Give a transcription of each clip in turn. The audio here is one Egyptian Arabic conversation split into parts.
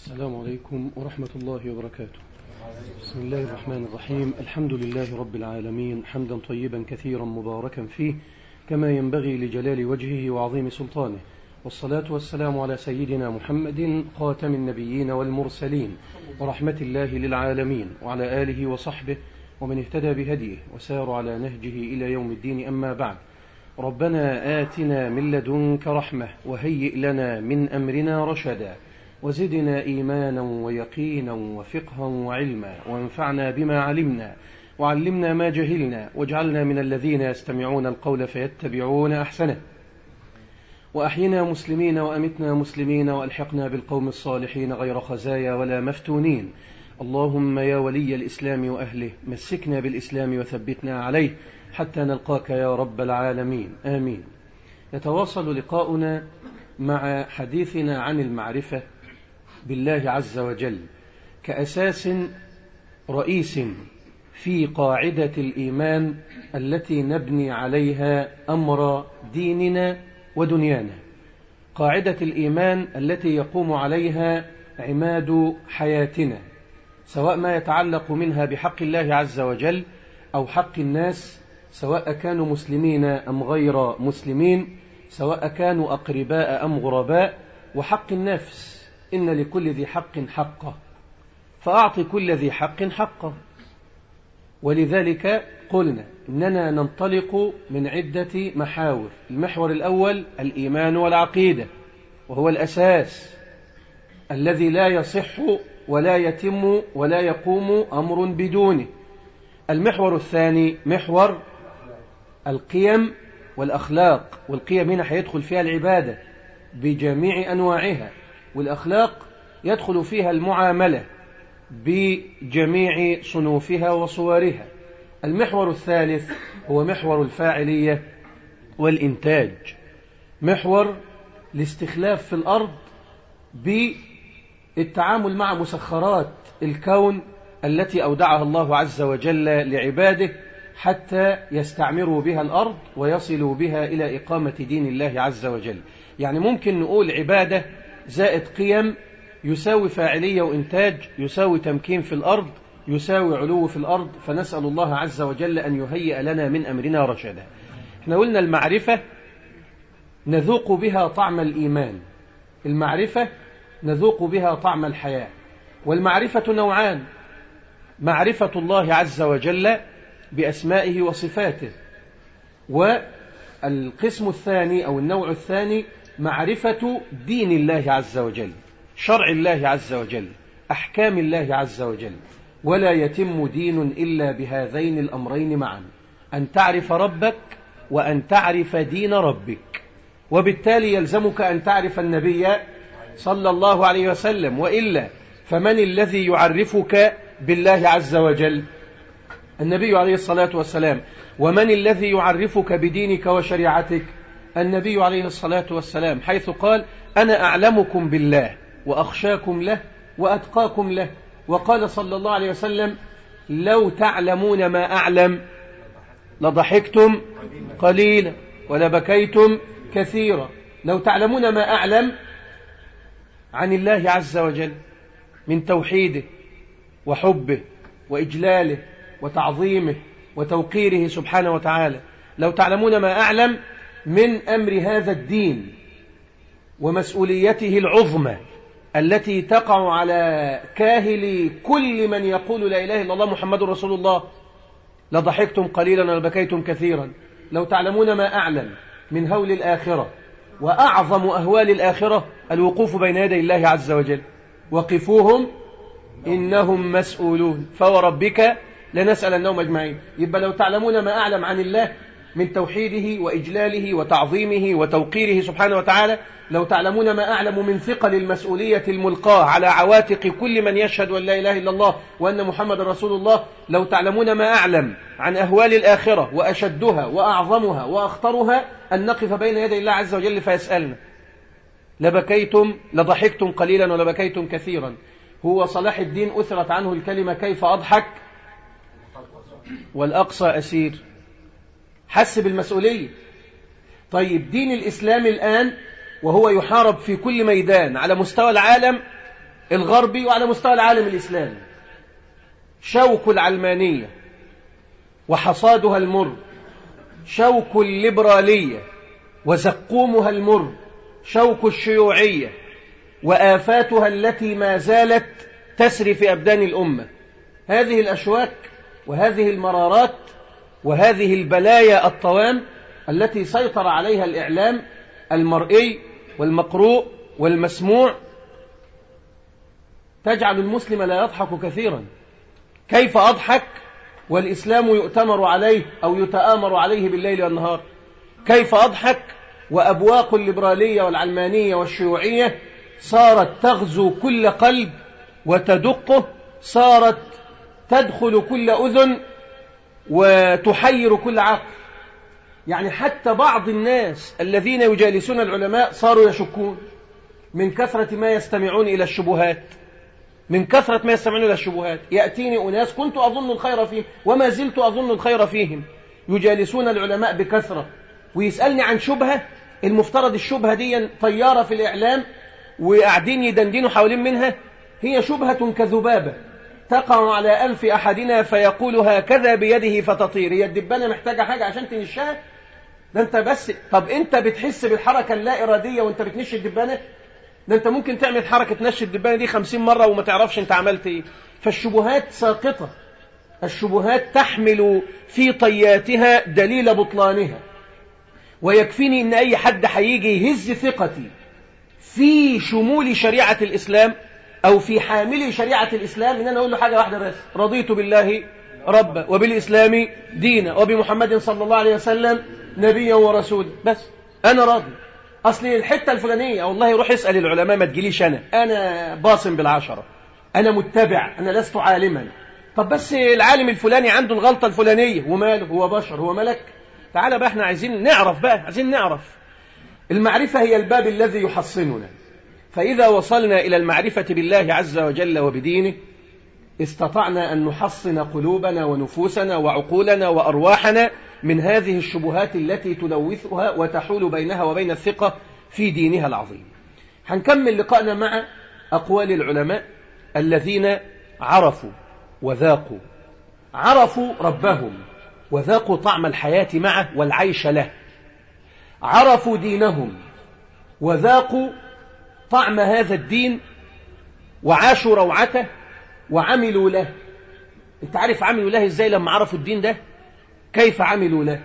السلام عليكم ورحمة الله وبركاته بسم الله الرحمن الرحيم الحمد لله رب العالمين حمدا طيبا كثيرا مباركا فيه كما ينبغي لجلال وجهه وعظيم سلطانه والصلاة والسلام على سيدنا محمد خاتم النبيين والمرسلين ورحمة الله للعالمين وعلى آله وصحبه ومن اهتدى بهديه وسار على نهجه إلى يوم الدين أما بعد ربنا آتنا من لدنك رحمة وهيئ لنا من أمرنا رشدا وزدنا إيمانا ويقينا وفقها وعلما وانفعنا بما علمنا وعلمنا ما جهلنا واجعلنا من الذين يستمعون القول فيتبعون أحسنه وأحينا مسلمين وأمتنا مسلمين وألحقنا بالقوم الصالحين غير خزايا ولا مفتونين اللهم يا ولي الإسلام وأهله مسكنا بالإسلام وثبتنا عليه حتى نلقاك يا رب العالمين آمين يتواصل لقاؤنا مع حديثنا عن المعرفة بالله عز وجل كأساس رئيس في قاعدة الإيمان التي نبني عليها أمر ديننا ودنيانا قاعدة الإيمان التي يقوم عليها عماد حياتنا سواء ما يتعلق منها بحق الله عز وجل أو حق الناس سواء كانوا مسلمين أم غير مسلمين سواء كانوا أقرباء أم غرباء وحق النفس إن لكل ذي حق حقه فأعطي كل ذي حق حقه ولذلك قلنا إننا ننطلق من عدة محاور المحور الأول الإيمان والعقيدة وهو الأساس الذي لا يصح ولا يتم ولا يقوم أمر بدونه المحور الثاني محور القيم والأخلاق والقيم هنا هيدخل فيها العبادة بجميع أنواعها والأخلاق يدخل فيها المعاملة بجميع صنوفها وصورها المحور الثالث هو محور الفاعلية والإنتاج محور الاستخلاف في الأرض بالتعامل مع مسخرات الكون التي أودعها الله عز وجل لعباده حتى يستعمروا بها الأرض ويصلوا بها إلى إقامة دين الله عز وجل يعني ممكن نقول عبادة زائد قيم يساوي فاعلية وإنتاج يساوي تمكين في الأرض يساوي علو في الأرض فنسأل الله عز وجل أن يهيئ لنا من أمرنا رشدا احنا قلنا المعرفة نذوق بها طعم الإيمان المعرفة نذوق بها طعم الحياة والمعرفة نوعان معرفة الله عز وجل بأسمائه وصفاته والقسم الثاني أو النوع الثاني معرفة دين الله عز وجل شرع الله عز وجل أحكام الله عز وجل ولا يتم دين إلا بهذين الأمرين معا أن تعرف ربك وأن تعرف دين ربك وبالتالي يلزمك أن تعرف النبي صلى الله عليه وسلم وإلا فمن الذي يعرفك بالله عز وجل النبي عليه الصلاة والسلام ومن الذي يعرفك بدينك وشريعتك النبي عليه الصلاة والسلام حيث قال أنا أعلمكم بالله وأخشاكم له وأتقاكم له وقال صلى الله عليه وسلم لو تعلمون ما أعلم لضحكتم قليلا ولبكيتم كثيرا لو تعلمون ما أعلم عن الله عز وجل من توحيده وحبه وإجلاله وتعظيمه وتوقيره سبحانه وتعالى لو تعلمون ما أعلم من أمر هذا الدين ومسؤوليته العظمى التي تقع على كاهل كل من يقول لا إله إلا الله محمد رسول الله لضحكتم قليلا ولبكيتم كثيرا لو تعلمون ما أعلم من هول الآخرة وأعظم أهوال الآخرة الوقوف بين يدي الله عز وجل وقفوهم إنهم مسؤولون فوربك لنسأل النوم أجمعين يبقى لو تعلمون ما أعلم عن الله من توحيده وإجلاله وتعظيمه وتوقيره سبحانه وتعالى لو تعلمون ما أعلم من ثقل المسؤولية الملقاة على عواتق كل من يشهد أن لا إله إلا الله وأن محمد رسول الله لو تعلمون ما أعلم عن أهوال الآخرة وأشدها وأعظمها وأخطرها أن نقف بين يدي الله عز وجل فيسألنا لبكيتم لضحكتم قليلا ولبكيتم كثيرا هو صلاح الدين أثرت عنه الكلمة كيف أضحك والأقصى أسير حس بالمسؤولية طيب دين الإسلام الآن وهو يحارب في كل ميدان على مستوى العالم الغربي وعلى مستوى العالم الإسلامي شوك العلمانية وحصادها المر شوك الليبرالية وزقومها المر شوك الشيوعية وآفاتها التي ما زالت تسري في أبدان الأمة هذه الأشواك وهذه المرارات وهذه البلايا الطوام التي سيطر عليها الإعلام المرئي والمقروء والمسموع تجعل المسلم لا يضحك كثيرا كيف أضحك والإسلام يؤتمر عليه أو يتآمر عليه بالليل والنهار كيف أضحك وأبواق الليبرالية والعلمانية والشيوعية صارت تغزو كل قلب وتدقه صارت تدخل كل أذن وتحير كل عقل يعني حتى بعض الناس الذين يجالسون العلماء صاروا يشكون من كثرة ما يستمعون إلى الشبهات من كثرة ما يستمعون إلى الشبهات يأتيني أناس كنت أظن الخير فيهم وما زلت أظن الخير فيهم يجالسون العلماء بكثرة ويسألني عن شبهة المفترض الشبهة دي طيارة في الإعلام وقاعدين يدندنوا حوالين منها هي شبهة كذبابة تقع على أنف أحدنا فيقول هكذا بيده فتطير هي الدبانة محتاجة حاجة عشان تنشها ده انت بس طب انت بتحس بالحركة اللا إرادية وانت بتنش الدبانة ده انت ممكن تعمل حركة نش الدبانة دي خمسين مرة وما تعرفش انت عملت ايه فالشبهات ساقطة الشبهات تحمل في طياتها دليل بطلانها ويكفيني ان اي حد هيجي يهز ثقتي في شمول شريعة الاسلام او في حامل شريعة الاسلام ان انا اقول له حاجة واحدة بس رضيت بالله ربا وبالاسلام دينا وبمحمد صلى الله عليه وسلم نبيا ورسولا بس انا راضي اصل الحته الفلانيه والله روح اسال العلماء ما تجيليش انا انا باصم بالعشره انا متبع انا لست عالما طب بس العالم الفلاني عنده الغلطه الفلانيه وماله هو بشر هو ملك تعالى بقى احنا عايزين نعرف بقى عايزين نعرف المعرفه هي الباب الذي يحصننا فاذا وصلنا الى المعرفه بالله عز وجل وبدينه استطعنا ان نحصن قلوبنا ونفوسنا وعقولنا وارواحنا من هذه الشبهات التي تلوثها وتحول بينها وبين الثقة في دينها العظيم هنكمل لقاءنا مع أقوال العلماء الذين عرفوا وذاقوا عرفوا ربهم وذاقوا طعم الحياة معه والعيش له عرفوا دينهم وذاقوا طعم هذا الدين وعاشوا روعته وعملوا له انت عارف عملوا له ازاي لما عرفوا الدين ده كيف عملوا له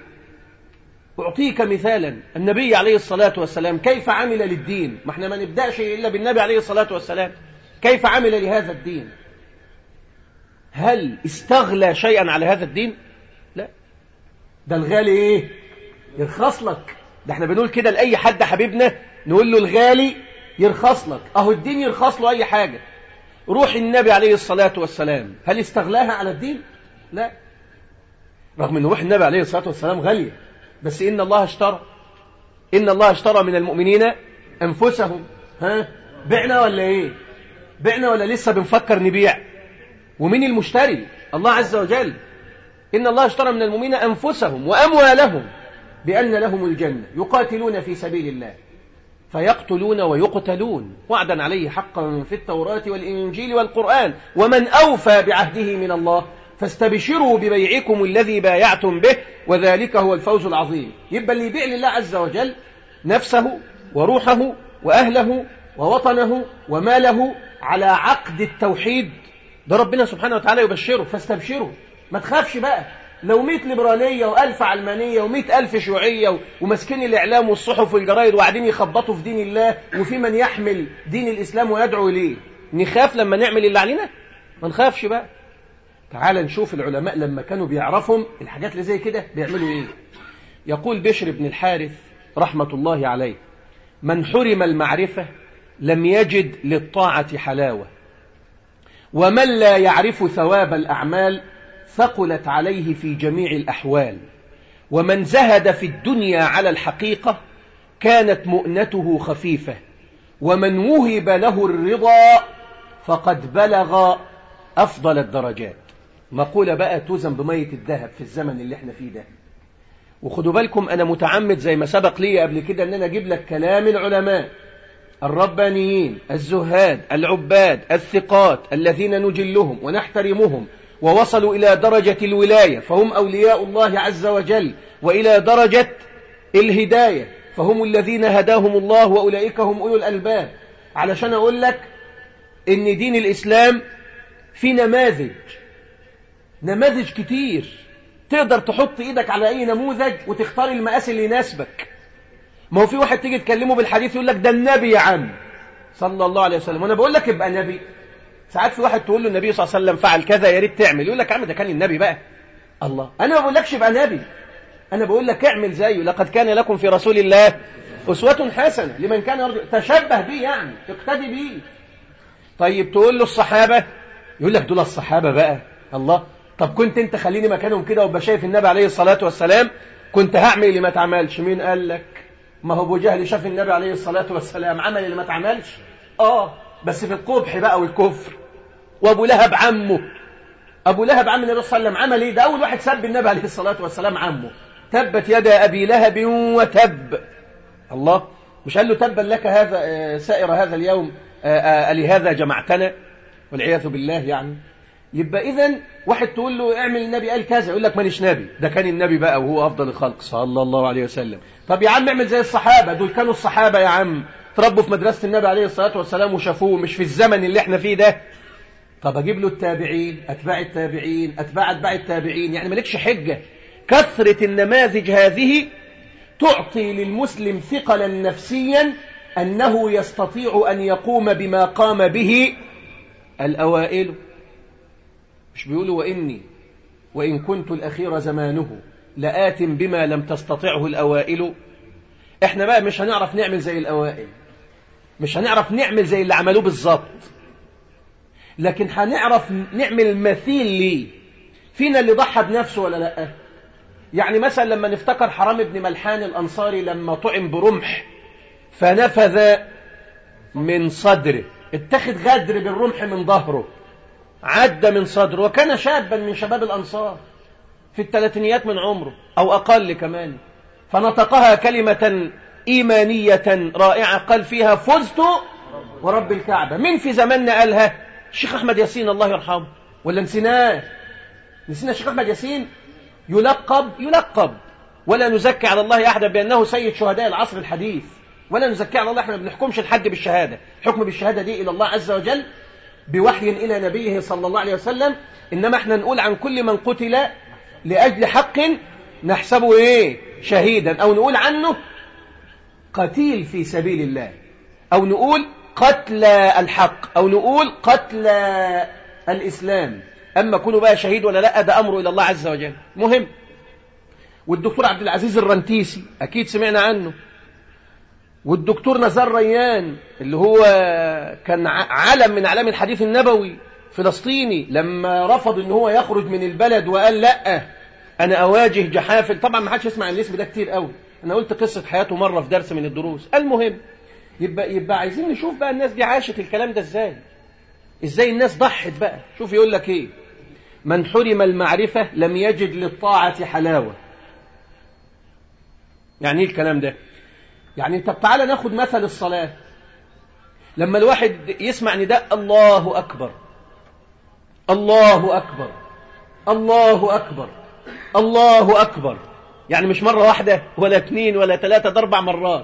أعطيك مثالا النبي عليه الصلاة والسلام كيف عمل للدين ما احنا ما نبدأش إلا بالنبي عليه الصلاة والسلام كيف عمل لهذا الدين هل استغلى شيئا على هذا الدين لا ده الغالي ايه يرخص لك ده احنا بنقول كده لأي حد حبيبنا نقول له الغالي يرخص لك اهو الدين يرخص له اي حاجة روح النبي عليه الصلاة والسلام هل استغلاها على الدين لا رغم ان روح النبي عليه الصلاة والسلام غالية بس إن الله اشترى إن الله اشترى من المؤمنين أنفسهم ها بعنا ولا إيه بعنا ولا لسه بنفكر نبيع ومين المشتري الله عز وجل إن الله اشترى من المؤمنين أنفسهم وأموالهم بأن لهم الجنة يقاتلون في سبيل الله فيقتلون ويقتلون وعدا عليه حقا في التوراة والإنجيل والقرآن ومن أوفى بعهده من الله فاستبشروا ببيعكم الذي بايعتم به وذلك هو الفوز العظيم يبقى اللي يبيع لله عز وجل نفسه وروحه وأهله ووطنه وماله على عقد التوحيد ده ربنا سبحانه وتعالى يبشره فاستبشروا ما تخافش بقى لو مئة ليبرالية وألف علمانية ومئة ألف شيوعية ومسكين الإعلام والصحف والجرايد وقاعدين يخبطوا في دين الله وفي من يحمل دين الإسلام ويدعو إليه نخاف لما نعمل اللي علينا ما نخافش بقى تعال نشوف العلماء لما كانوا بيعرفهم الحاجات اللي زي كده بيعملوا ايه يقول بشر بن الحارث رحمة الله عليه من حرم المعرفة لم يجد للطاعة حلاوة ومن لا يعرف ثواب الأعمال ثقلت عليه في جميع الأحوال ومن زهد في الدنيا على الحقيقة كانت مؤنته خفيفة ومن وهب له الرضا فقد بلغ أفضل الدرجات مقولة بقى توزن بمية الذهب في الزمن اللي احنا فيه ده وخدوا بالكم أنا متعمد زي ما سبق لي قبل كده أن أنا أجيب لك كلام العلماء الربانيين الزهاد العباد الثقات الذين نجلهم ونحترمهم ووصلوا إلى درجة الولاية فهم أولياء الله عز وجل وإلى درجة الهداية فهم الذين هداهم الله وأولئك هم أولو الألباب علشان أقول لك إن دين الإسلام في نماذج نماذج كتير تقدر تحط إيدك على أي نموذج وتختار المقاس اللي يناسبك ما هو في واحد تيجي تكلمه بالحديث يقول لك ده النبي يا عم صلى الله عليه وسلم وانا بقول لك ابقى نبي ساعات في واحد تقول له النبي صلى الله عليه وسلم فعل كذا يا ريت تعمل يقول لك يا عم ده كان النبي بقى الله انا ما بقولكش ابقى نبي انا بقول لك اعمل زيه لقد كان لكم في رسول الله اسوه حسنه لمن كان يرجو تشبه بيه يعني اقتدي بيه طيب تقول له الصحابه يقول لك دول الصحابه بقى الله طب كنت انت خليني مكانهم كده وابقى شايف النبي عليه الصلاه والسلام كنت هعمل اللي ما تعملش مين قال لك ما هو ابو جهل شاف النبي عليه الصلاه والسلام عمل اللي ما اتعملش اه بس في القبح بقى والكفر وابو لهب عمه ابو لهب عم النبي صلى الله عليه وسلم عمل ايه ده اول واحد سب النبي عليه الصلاه والسلام عمه تبت يدا ابي لهب وتب الله مش قال له تبا لك هذا سائر هذا اليوم لهذا جمعتنا والعياذ بالله يعني يبقى اذا واحد تقول له اعمل النبي قال كذا يقول لك مانيش نبي ده كان النبي بقى وهو افضل الخلق صلى الله عليه وسلم طب يا عم اعمل زي الصحابه دول كانوا الصحابه يا عم تربوا في مدرسه النبي عليه الصلاه والسلام وشافوه مش في الزمن اللي احنا فيه ده طب اجيب له التابعين اتباع التابعين اتباع اتباع التابعين يعني مالكش حجه كثره النماذج هذه تعطي للمسلم ثقلا نفسيا انه يستطيع ان يقوم بما قام به الاوائل مش بيقولوا وإني وإن كنت الأخير زمانه لآت بما لم تستطعه الأوائل إحنا بقى مش هنعرف نعمل زي الأوائل مش هنعرف نعمل زي اللي عملوه بالظبط لكن هنعرف نعمل مثيل ليه فينا اللي ضحى بنفسه ولا لا يعني مثلا لما نفتكر حرام ابن ملحان الأنصاري لما طعم برمح فنفذ من صدره اتخذ غدر بالرمح من ظهره عدى من صدره وكان شابا من شباب الأنصار في الثلاثينيات من عمره أو أقل كمان فنطقها كلمة إيمانية رائعة قال فيها فزت ورب الكعبة من في زماننا قالها الشيخ أحمد ياسين الله يرحمه ولا نسيناه نسينا الشيخ أحمد ياسين يلقب يلقب ولا نزكي على الله أحدا بأنه سيد شهداء العصر الحديث ولا نزكي على الله احنا ما بنحكمش لحد بالشهادة حكم بالشهادة دي إلى الله عز وجل بوحي إلى نبيه صلى الله عليه وسلم إنما احنا نقول عن كل من قتل لأجل حق نحسبه إيه شهيدا أو نقول عنه قتيل في سبيل الله أو نقول قتل الحق أو نقول قتل الإسلام أما كونه بقى شهيد ولا لا ده أمره إلى الله عز وجل مهم والدكتور عبد العزيز الرنتيسي أكيد سمعنا عنه والدكتور نزار ريان اللي هو كان علم من أعلام الحديث النبوي فلسطيني لما رفض ان هو يخرج من البلد وقال لا انا اواجه جحافل طبعا ما حدش يسمع عن الاسم ده كتير قوي انا قلت قصة حياته مرة في درس من الدروس المهم يبقى يبقى عايزين نشوف بقى الناس دي عاشت الكلام ده ازاي ازاي الناس ضحت بقى شوف يقول لك ايه من حرم المعرفة لم يجد للطاعة حلاوة يعني ايه الكلام ده يعني طب تعالى ناخد مثل الصلاة لما الواحد يسمع نداء الله أكبر الله أكبر الله أكبر الله أكبر يعني مش مرة واحدة ولا اثنين ولا ثلاثة ده أربع مرات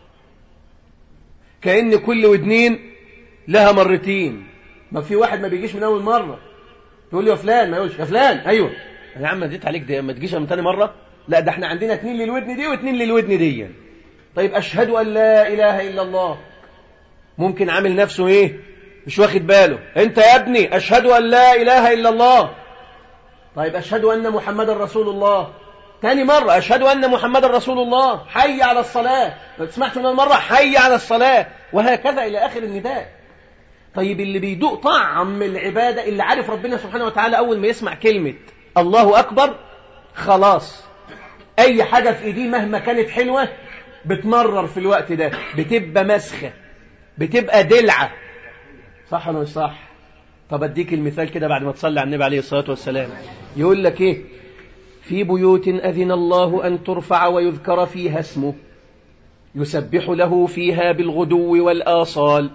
كأن كل ودنين لها مرتين ما في واحد ما بيجيش من أول مرة تقول لي يا فلان ما يقولش يا فلان أيوه يا عم اديت عليك ده ما تجيش من تاني مرة لا ده احنا عندنا اثنين للودن دي واثنين للودن دي طيب أشهد أن لا إله إلا الله ممكن عامل نفسه إيه مش واخد باله أنت يا ابني أشهد أن لا إله إلا الله طيب أشهد أن محمد رسول الله تاني مرة أشهد أن محمد رسول الله حي على الصلاة ما تسمعش من المرة حي على الصلاة وهكذا إلى آخر النداء طيب اللي بيدوق طعم العبادة اللي عارف ربنا سبحانه وتعالى أول ما يسمع كلمة الله أكبر خلاص أي حاجة في إيديه مهما كانت حلوة بتمرر في الوقت ده بتبقى مسخة بتبقى دلعة صح ولا مش صح طب اديك المثال كده بعد ما تصلي على النبي عليه الصلاة والسلام يقول لك ايه في بيوت أذن الله أن ترفع ويذكر فيها اسمه يسبح له فيها بالغدو والآصال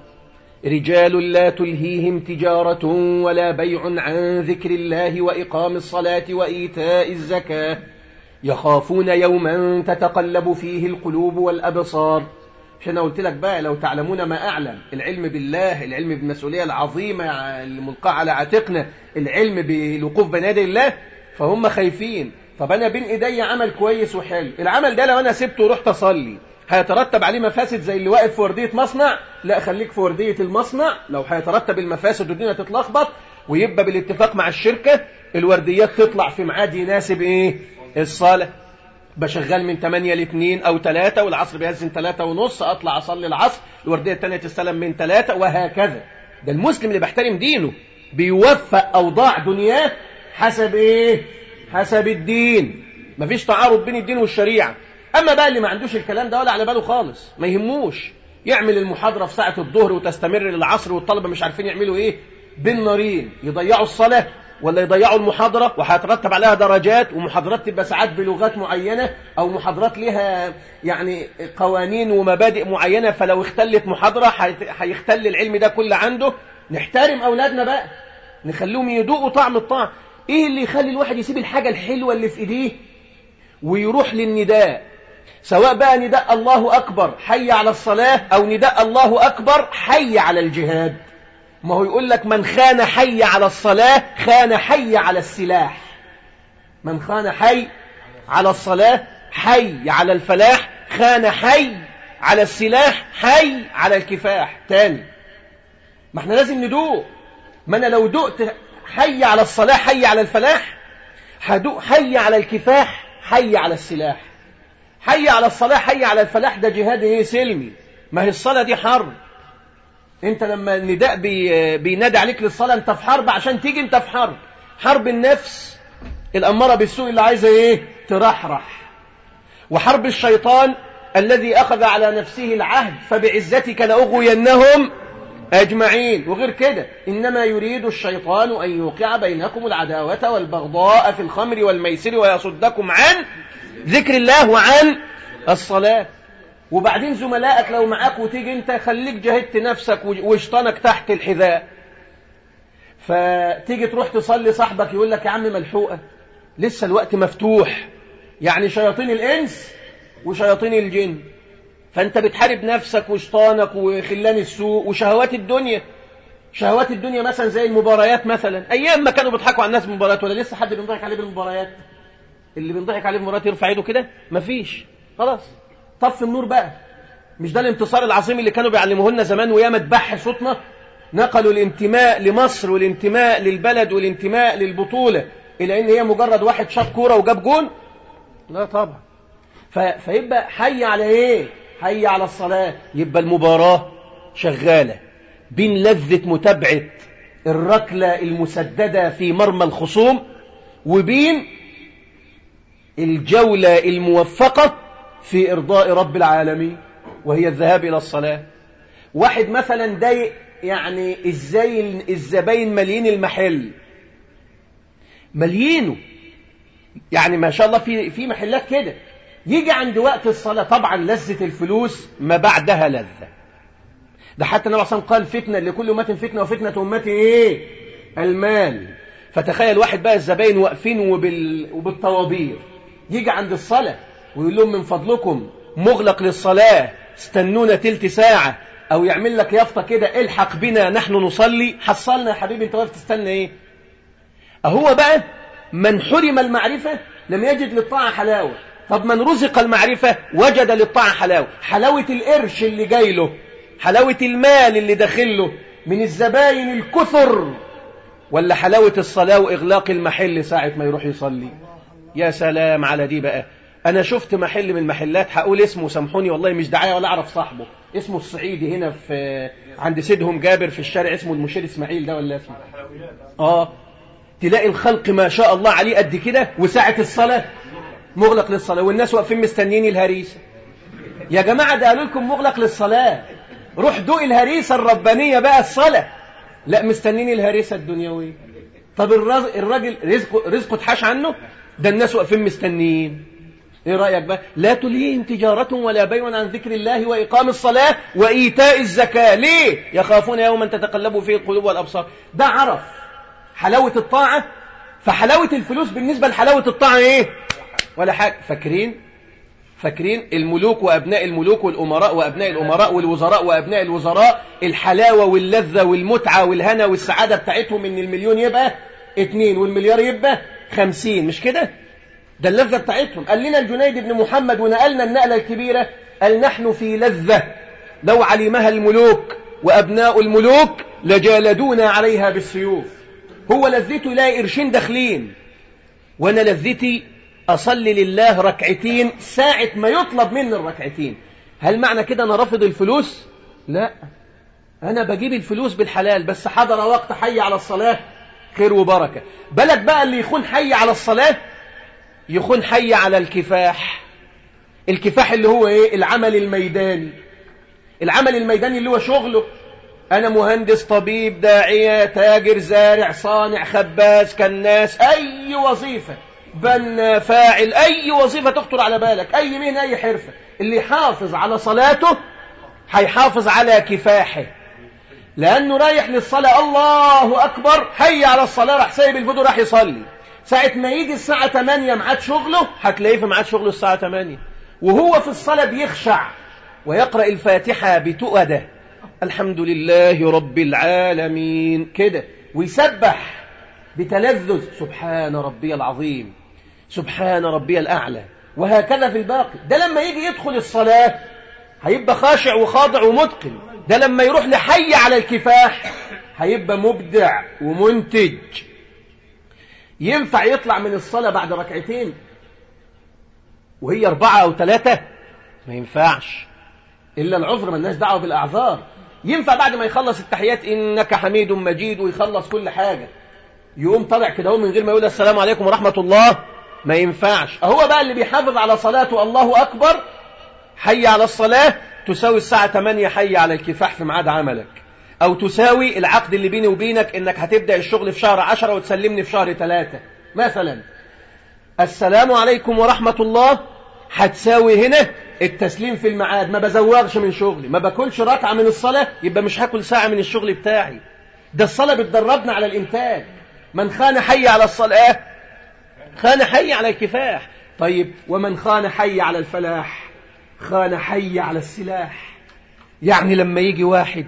رجال لا تلهيهم تجارة ولا بيع عن ذكر الله وإقام الصلاة وإيتاء الزكاة يخافون يوما تتقلب فيه القلوب والأبصار عشان أنا قلت لك بقى لو تعلمون ما أعلم العلم بالله العلم بالمسؤولية العظيمة الملقاة على عاتقنا العلم بالوقوف بين يدي الله فهم خايفين طب أنا بين إيدي عمل كويس وحلو العمل ده لو أنا سبته ورحت أصلي هيترتب عليه مفاسد زي اللي واقف في وردية مصنع لا خليك في وردية المصنع لو هيترتب المفاسد والدنيا تتلخبط ويبقى بالاتفاق مع الشركة الورديات تطلع في ميعاد يناسب ايه الصلاة بشغال من 8 ل 2 او 3 والعصر بيأذن 3 ونص اطلع اصلي العصر الوردية الثانية تستلم من 3 وهكذا ده المسلم اللي بيحترم دينه بيوفق اوضاع دنياه حسب ايه حسب الدين مفيش تعارض بين الدين والشريعه أما بقى اللي ما عندوش الكلام ده ولا على باله خالص ما يهموش يعمل المحاضرة في ساعة الظهر وتستمر للعصر والطلبة مش عارفين يعملوا إيه بالنارين يضيعوا الصلاة ولا يضيعوا المحاضرة وهيترتب عليها درجات ومحاضرات تبقى ساعات بلغات معينة أو محاضرات لها يعني قوانين ومبادئ معينة فلو اختلت محاضرة هيختل العلم ده كله عنده نحترم أولادنا بقى نخليهم يدوقوا طعم الطعم إيه اللي يخلي الواحد يسيب الحاجة الحلوة اللي في إيديه ويروح للنداء سواء بقى نداء الله أكبر حي على الصلاة أو نداء الله أكبر حي على الجهاد ما هو يقول لك من خان حي على الصلاة خان حي على السلاح من خان حي على الصلاة حي على الفلاح خان حي على السلاح حي على الكفاح تاني ما احنا لازم ندوق ما انا لو دقت حي على الصلاة حي على الفلاح هدوق حي على الكفاح حي على السلاح حي على الصلاة حي على الفلاح ده جهاد ايه سلمي ما هي الصلاة دي حرب انت لما النداء بي بينادي عليك للصلاة انت في حرب عشان تيجي انت في حرب حرب النفس الأمارة بالسوء اللي عايزة ايه ترحرح وحرب الشيطان الذي أخذ على نفسه العهد فبعزتك لأغوينهم أجمعين وغير كده إنما يريد الشيطان أن يوقع بينكم العداوة والبغضاء في الخمر والميسر ويصدكم عن ذكر الله وعن الصلاة وبعدين زملائك لو معاك وتيجي انت خليك جهدت نفسك وشطانك تحت الحذاء فتيجي تروح تصلي صاحبك يقول لك يا عم ملحوقة لسه الوقت مفتوح يعني شياطين الإنس وشياطين الجن فأنت بتحارب نفسك وشطانك وخلان السوء وشهوات الدنيا شهوات الدنيا مثلا زي المباريات مثلا أيام ما كانوا بيضحكوا على الناس بالمباريات ولا لسه حد بيضحك عليه بالمباريات اللي بينضحك عليه بالمباريات يرفع ايده كده مفيش خلاص طف النور بقى مش ده الانتصار العظيم اللي كانوا بيعلموه لنا زمان وياما تبح صوتنا نقلوا الانتماء لمصر والانتماء للبلد والانتماء للبطولة إلى إن هي مجرد واحد شاط كورة وجاب جون لا طبعا ف... فيبقى حي على إيه حي على الصلاة يبقى المباراة شغالة بين لذة متابعة الركلة المسددة في مرمى الخصوم وبين الجولة الموفقة في إرضاء رب العالمين وهي الذهاب إلى الصلاة واحد مثلا ضايق يعني ازاي الزباين مليين المحل مليينه يعني ما شاء الله في في محلات كده يجي عند وقت الصلاة طبعا لذة الفلوس ما بعدها لذة ده حتى النبي صلى قال فتنة لكل أمة فتنة وفتنة أمتي إيه المال فتخيل واحد بقى الزباين واقفين وبال... وبالطوابير يجي عند الصلاة ويقول لهم من فضلكم مغلق للصلاة استنونا تلت ساعة أو يعمل لك يافطة كده الحق بنا نحن نصلي حصلنا يا حبيبي انت واقف تستنى ايه أهو بقى من حرم المعرفة لم يجد للطاعة حلاوة طب من رزق المعرفة وجد للطاعة حلاوة حلاوة القرش اللي جاي له حلاوة المال اللي داخل له من الزباين الكثر ولا حلاوة الصلاة وإغلاق المحل ساعة ما يروح يصلي يا سلام على دي بقى أنا شفت محل من المحلات هقول اسمه سامحوني والله مش دعاية ولا أعرف صاحبه اسمه الصعيدي هنا في عند سيدهم جابر في الشارع اسمه المشير إسماعيل ده ولا اسمه آه تلاقي الخلق ما شاء الله عليه قد كده وساعة الصلاة مغلق للصلاة والناس واقفين مستنيين الهريسة يا جماعة ده قالوا لكم مغلق للصلاة روح دوق الهريسة الربانية بقى الصلاة لا مستنيين الهريسة الدنيوية طب الراجل رزقه رزقه اتحاش عنه ده الناس واقفين مستنيين ايه رأيك بقى لا تلهيهم تجارة ولا بيع عن ذكر الله وإقام الصلاة وإيتاء الزكاة ليه يخافون يوما تتقلب فيه القلوب والأبصار ده عرف حلاوة الطاعة فحلاوة الفلوس بالنسبة لحلاوة الطاعة ايه ولا حاجة فاكرين فاكرين الملوك وأبناء الملوك والأمراء وأبناء الأمراء والوزراء وأبناء الوزراء الحلاوة واللذة والمتعة والهنا والسعادة بتاعتهم إن المليون يبقى اتنين والمليار يبقى خمسين مش كده ده اللذة بتاعتهم قال لنا الجنيد بن محمد ونقلنا النقلة الكبيرة قال نحن في لذة لو علمها الملوك وأبناء الملوك لجالدونا عليها بالسيوف هو لذته يلاقي قرشين داخلين وانا لذتي اصلي لله ركعتين ساعة ما يطلب مني الركعتين هل معنى كده انا رافض الفلوس لا انا بجيب الفلوس بالحلال بس حضر وقت حي على الصلاة خير وبركة بلد بقى اللي يكون حي على الصلاة يكون حي على الكفاح الكفاح اللي هو ايه العمل الميداني العمل الميداني اللي هو شغله أنا مهندس طبيب داعية تاجر زارع صانع خباز كناس أي وظيفة بنا فاعل أي وظيفة تخطر على بالك أي مهنة أي حرفة اللي يحافظ على صلاته هيحافظ على كفاحه لأنه رايح للصلاة الله أكبر حي على الصلاة راح سايب الفيديو راح يصلي ساعة ما يجي الساعة 8 ميعاد شغله هتلاقيه في ميعاد شغله الساعة 8 وهو في الصلاة بيخشع ويقرأ الفاتحة بتؤده الحمد لله رب العالمين كده ويسبح بتلذذ سبحان ربي العظيم سبحان ربي الأعلى وهكذا في الباقي ده لما يجي يدخل الصلاة هيبقى خاشع وخاضع ومتقن ده لما يروح لحي على الكفاح هيبقى مبدع ومنتج ينفع يطلع من الصلاة بعد ركعتين وهي أربعة أو ثلاثة ما ينفعش إلا العذر ملناش دعوة بالأعذار ينفع بعد ما يخلص التحيات إنك حميد مجيد ويخلص كل حاجة يقوم طالع كده من غير ما يقول السلام عليكم ورحمة الله ما ينفعش هو بقى اللي بيحافظ على صلاته الله أكبر حي على الصلاة تساوي الساعة 8 حي على الكفاح في ميعاد عملك أو تساوي العقد اللي بيني وبينك إنك هتبدأ الشغل في شهر 10 وتسلمني في شهر 3 مثلا السلام عليكم ورحمة الله هتساوي هنا التسليم في الميعاد ما بزوغش من شغلي ما باكلش ركعة من الصلاة يبقى مش هاكل ساعة من الشغل بتاعي ده الصلاة بتدربنا على الإنتاج من خان حي على الصلاة خان حي على الكفاح طيب ومن خان حي على الفلاح خان حي على السلاح يعني لما يجي واحد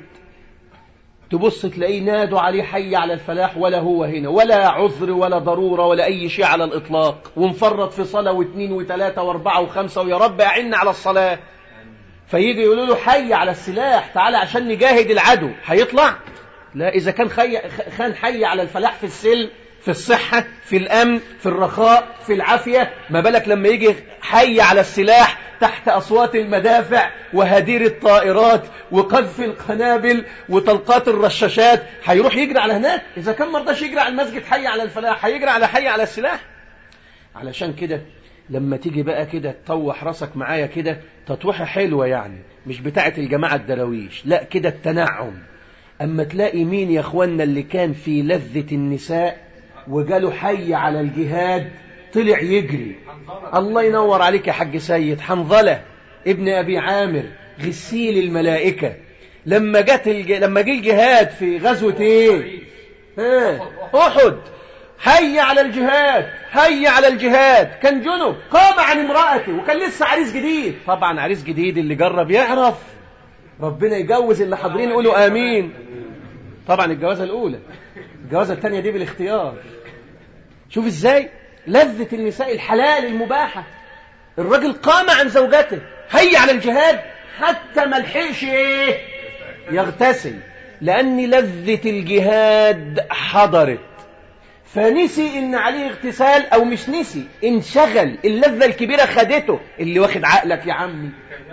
تبص تلاقيه نادوا عليه حي على الفلاح ولا هو هنا ولا عذر ولا ضرورة ولا أي شيء على الإطلاق ومفرط في صلاة واثنين وثلاثة واربعة وخمسة ويا رب أعنا على الصلاة فيجي يقولوا له حي على السلاح تعالى عشان نجاهد العدو هيطلع لا إذا كان خي... خان حي على الفلاح في السلم في الصحة في الأمن في الرخاء في العافية ما بالك لما يجي حي على السلاح تحت أصوات المدافع وهدير الطائرات وقذف القنابل وطلقات الرشاشات هيروح يجري على هناك إذا كان مرضاش يجري على المسجد حي على الفلاح هيجري على حي على السلاح علشان كده لما تيجي بقى كده تطوح راسك معايا كده تطويحة حلوة يعني مش بتاعة الجماعة الدراويش لا كده التنعم أما تلاقي مين يا أخوانا اللي كان في لذة النساء وجاله حي على الجهاد طلع يجري الله ينور عليك يا حاج سيد حنظلة ابن أبي عامر غسيل الملائكة لما جت الج... لما جه الجهاد في غزوة ايه ها احد حي على الجهاد حي على الجهاد كان جنب قام عن امرأته وكان لسه عريس جديد طبعا عريس جديد اللي جرب يعرف ربنا يجوز اللي حاضرين يقولوا امين طبعا الجوازة الاولى الجوازة الثانية دي بالاختيار شوف ازاي لذة النساء الحلال المباحة الراجل قام عن زوجته هي على الجهاد حتى ما لحقش ايه يغتسل لأن لذة الجهاد حضرت فنسي ان عليه اغتسال او مش نسي انشغل اللذة الكبيرة خدته اللي واخد عقلك يا عمي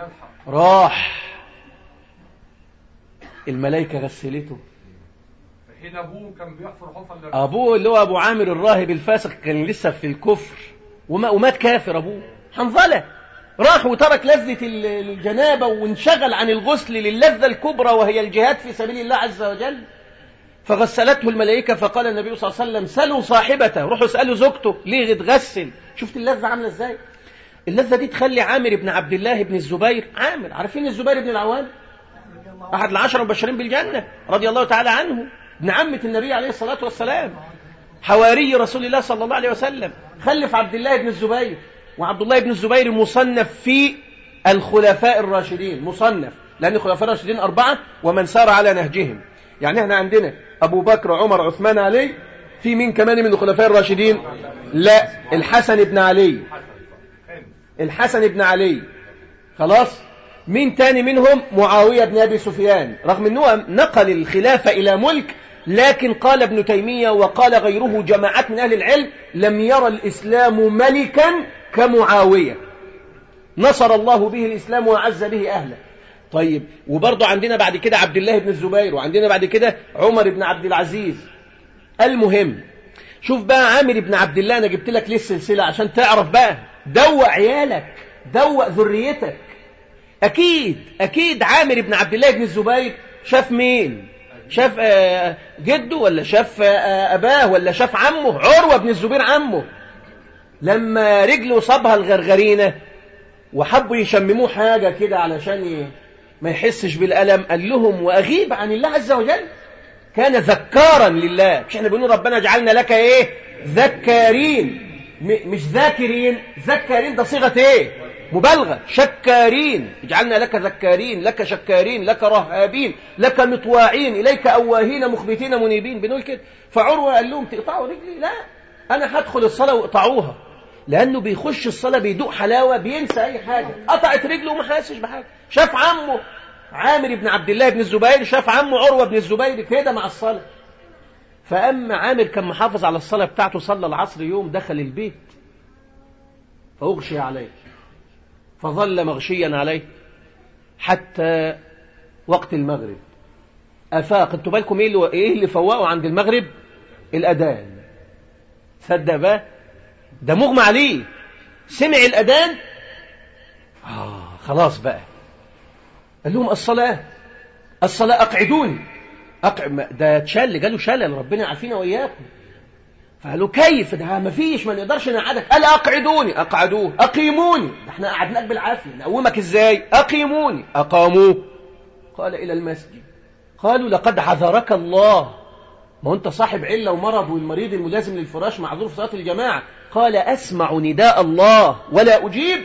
راح الملائكة غسلته هنا ابوه كان بيحفر حفر لل- أبوه اللي هو أبو عامر الراهب الفاسق كان لسه في الكفر وما ومات كافر أبوه حنظلة راح وترك لذة ال- الجنابة وانشغل عن الغسل للذة الكبرى وهي الجهاد في سبيل الله عز وجل فغسلته الملائكة فقال النبي صلى الله عليه وسلم سلوا صاحبته روحوا اسألوا زوجته ليه تغسل شفت اللذة عاملة ازاي اللذة دي تخلي عامر بن عبد الله بن الزبير عامر عارفين الزبير بن العوام أحد العشر المبشرين بالجنة رضي الله تعالى عنه ابن عمة النبي عليه الصلاة والسلام حواري رسول الله صلى الله عليه وسلم خلف عبد الله بن الزبير وعبد الله بن الزبير مصنف في الخلفاء الراشدين مصنف لأن الخلفاء الراشدين أربعة ومن سار على نهجهم يعني احنا عندنا أبو بكر عمر عثمان علي في مين كمان من الخلفاء الراشدين لا الحسن بن علي الحسن بن علي خلاص مين تاني منهم معاوية بن أبي سفيان رغم أنه نقل الخلافة إلى ملك لكن قال ابن تيمية وقال غيره جماعات من أهل العلم لم يرى الإسلام ملكا كمعاوية نصر الله به الإسلام وأعز به أهله طيب وبرضه عندنا بعد كده عبد الله بن الزبير وعندنا بعد كده عمر بن عبد العزيز المهم شوف بقى عامر بن عبد الله أنا جبت لك ليه السلسلة عشان تعرف بقى دوق عيالك دوق ذريتك أكيد أكيد عامر بن عبد الله بن الزبير شاف مين شاف آه، جده ولا شاف آه، أباه ولا شاف عمه عروة بن الزبير عمه لما رجله صابها الغرغرينة وحبوا يشمموه حاجة كده علشان ي... ما يحسش بالألم قال لهم وأغيب عن الله عز وجل كان ذكارا لله مش احنا بنقول ربنا جعلنا لك ايه ذكارين م... مش ذاكرين ذكارين ده صيغة ايه مبالغة شكارين اجعلنا لك ذكارين لك شكارين لك رهابين لك مطواعين إليك أواهين مخبتين منيبين بنقول كده فعروة قال لهم تقطعوا رجلي لا أنا هدخل الصلاة واقطعوها لأنه بيخش الصلاة بيدوق حلاوة بينسى أي حاجة قطعت رجله وما حاسش بحاجة شاف عمه عامر بن عبد الله بن الزبير شاف عمه عروة بن الزبير كده مع الصلاة فأما عامر كان محافظ على الصلاة بتاعته صلى العصر يوم دخل البيت فأغشي عليه فظل مغشيا عليه حتى وقت المغرب أفاق انتوا بالكم ايه اللي, إيه اللي فوقه عند المغرب الأذان صدق بقى ده مغمى عليه سمع الأذان آه خلاص بقى قال لهم الصلاة الصلاة أقعدوني أقع... ده تشل جاله شلل ربنا عارفين وإياكم فقالوا كيف ده ما فيش ما نقدرش نقعدك قال أقعدوني أقعدوه أقيموني ده احنا قعدناك بالعافية نقومك إزاي أقيموني أقاموه قال إلى المسجد قالوا لقد عذرك الله ما أنت صاحب علة ومرض والمريض الملازم للفراش معذور في صلاة الجماعة قال أسمع نداء الله ولا أجيب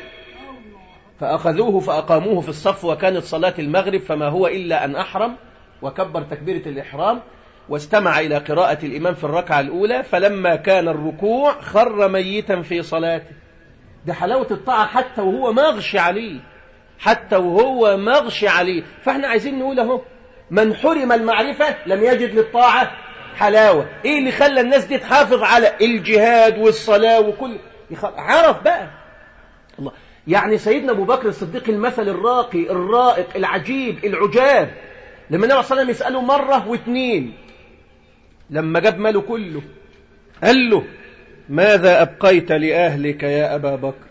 فأخذوه فأقاموه في الصف وكانت صلاة المغرب فما هو إلا أن أحرم وكبر تكبيرة الإحرام واستمع إلى قراءة الإمام في الركعة الأولى فلما كان الركوع خر ميتا في صلاته ده حلاوة الطاعة حتى وهو مغشي عليه حتى وهو مغشي عليه فاحنا عايزين نقول اهو من حرم المعرفة لم يجد للطاعة حلاوة ايه اللي خلى الناس دي تحافظ على الجهاد والصلاة وكل عرف بقى الله يعني سيدنا أبو بكر الصديق المثل الراقي الرائق العجيب العجاب لما النبي صلى الله عليه وسلم يسأله مرة واثنين لما جاب ماله كله قال له ماذا أبقيت لأهلك يا أبا بكر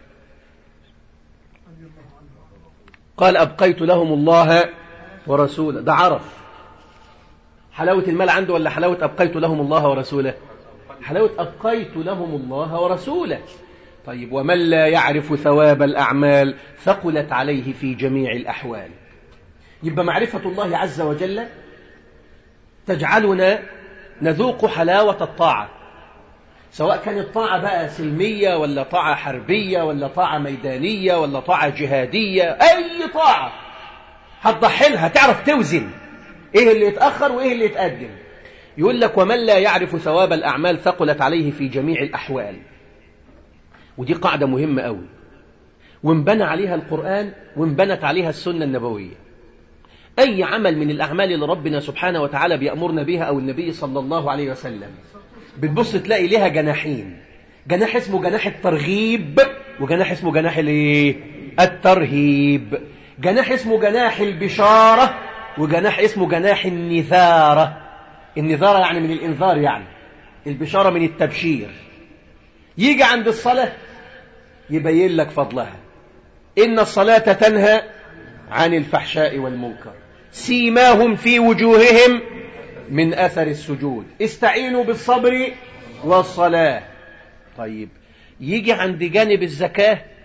قال أبقيت لهم الله ورسوله ده عرف حلاوة المال عنده ولا حلاوة أبقيت لهم الله ورسوله حلاوة أبقيت لهم الله ورسوله طيب ومن لا يعرف ثواب الأعمال ثقلت عليه في جميع الأحوال يبقى معرفة الله عز وجل تجعلنا نذوق حلاوة الطاعة سواء كانت طاعة بقى سلمية ولا طاعة حربية ولا طاعة ميدانية ولا طاعة جهادية أي طاعة هتضحي لها تعرف توزن إيه اللي يتأخر وإيه اللي يتقدم يقول لك ومن لا يعرف ثواب الأعمال ثقلت عليه في جميع الأحوال ودي قاعدة مهمة قوي وانبنى عليها القرآن وانبنت عليها السنة النبوية أي عمل من الأعمال اللي ربنا سبحانه وتعالى بيأمرنا بها أو النبي صلى الله عليه وسلم بتبص تلاقي لها جناحين جناح اسمه جناح الترغيب وجناح اسمه جناح الايه الترهيب جناح اسمه جناح البشارة وجناح اسمه جناح النذارة النذارة يعني من الإنذار يعني البشارة من التبشير يجي عند الصلاة يبين لك فضلها إن الصلاة تنهى عن الفحشاء والمنكر سيماهم في وجوههم من أثر السجود استعينوا بالصبر والصلاة طيب يجي عند جانب الزكاة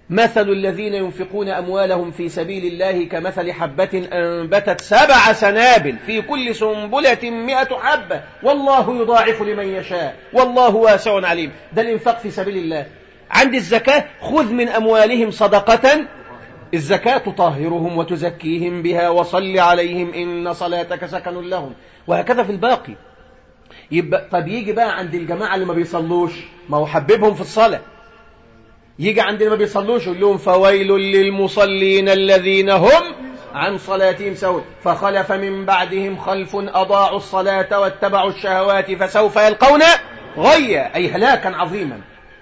مثل الذين ينفقون أموالهم في سبيل الله كمثل حبة أنبتت سبع سنابل في كل سنبلة مئة حبة والله يضاعف لمن يشاء والله واسع عليم ده الإنفاق في سبيل الله عند الزكاة خذ من أموالهم صدقة الزكاة تطهرهم وتزكيهم بها وصل عليهم إن صلاتك سكن لهم وهكذا في الباقي يبقى طب يجي بقى عند الجماعة اللي ما بيصلوش ما هو حببهم في الصلاة يجي عند اللي ما بيصلوش يقول لهم فويل للمصلين الذين هم عن صلاتهم سهون فخلف من بعدهم خلف أضاعوا الصلاة واتبعوا الشهوات فسوف يلقون غيا أي هلاكا عظيما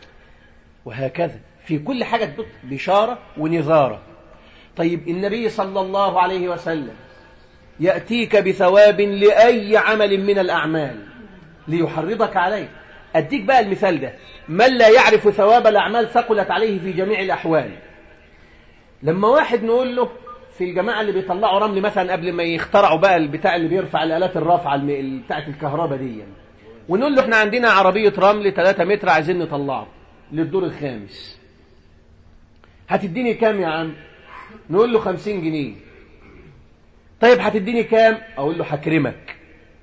وهكذا في كل حاجة بشارة ونذارة طيب النبي صلى الله عليه وسلم يأتيك بثواب لأي عمل من الأعمال ليحرضك عليه أديك بقى المثال ده من لا يعرف ثواب الأعمال ثقلت عليه في جميع الأحوال لما واحد نقول له في الجماعة اللي بيطلعوا رمل مثلا قبل ما يخترعوا بقى البتاع اللي بيرفع الآلات الرافعة بتاعة الكهرباء دي يعني. ونقول له احنا عندنا عربية رمل 3 متر عايزين نطلعه للدور الخامس هتديني كام يا عم نقول له 50 جنيه طيب هتديني كام اقول له هكرمك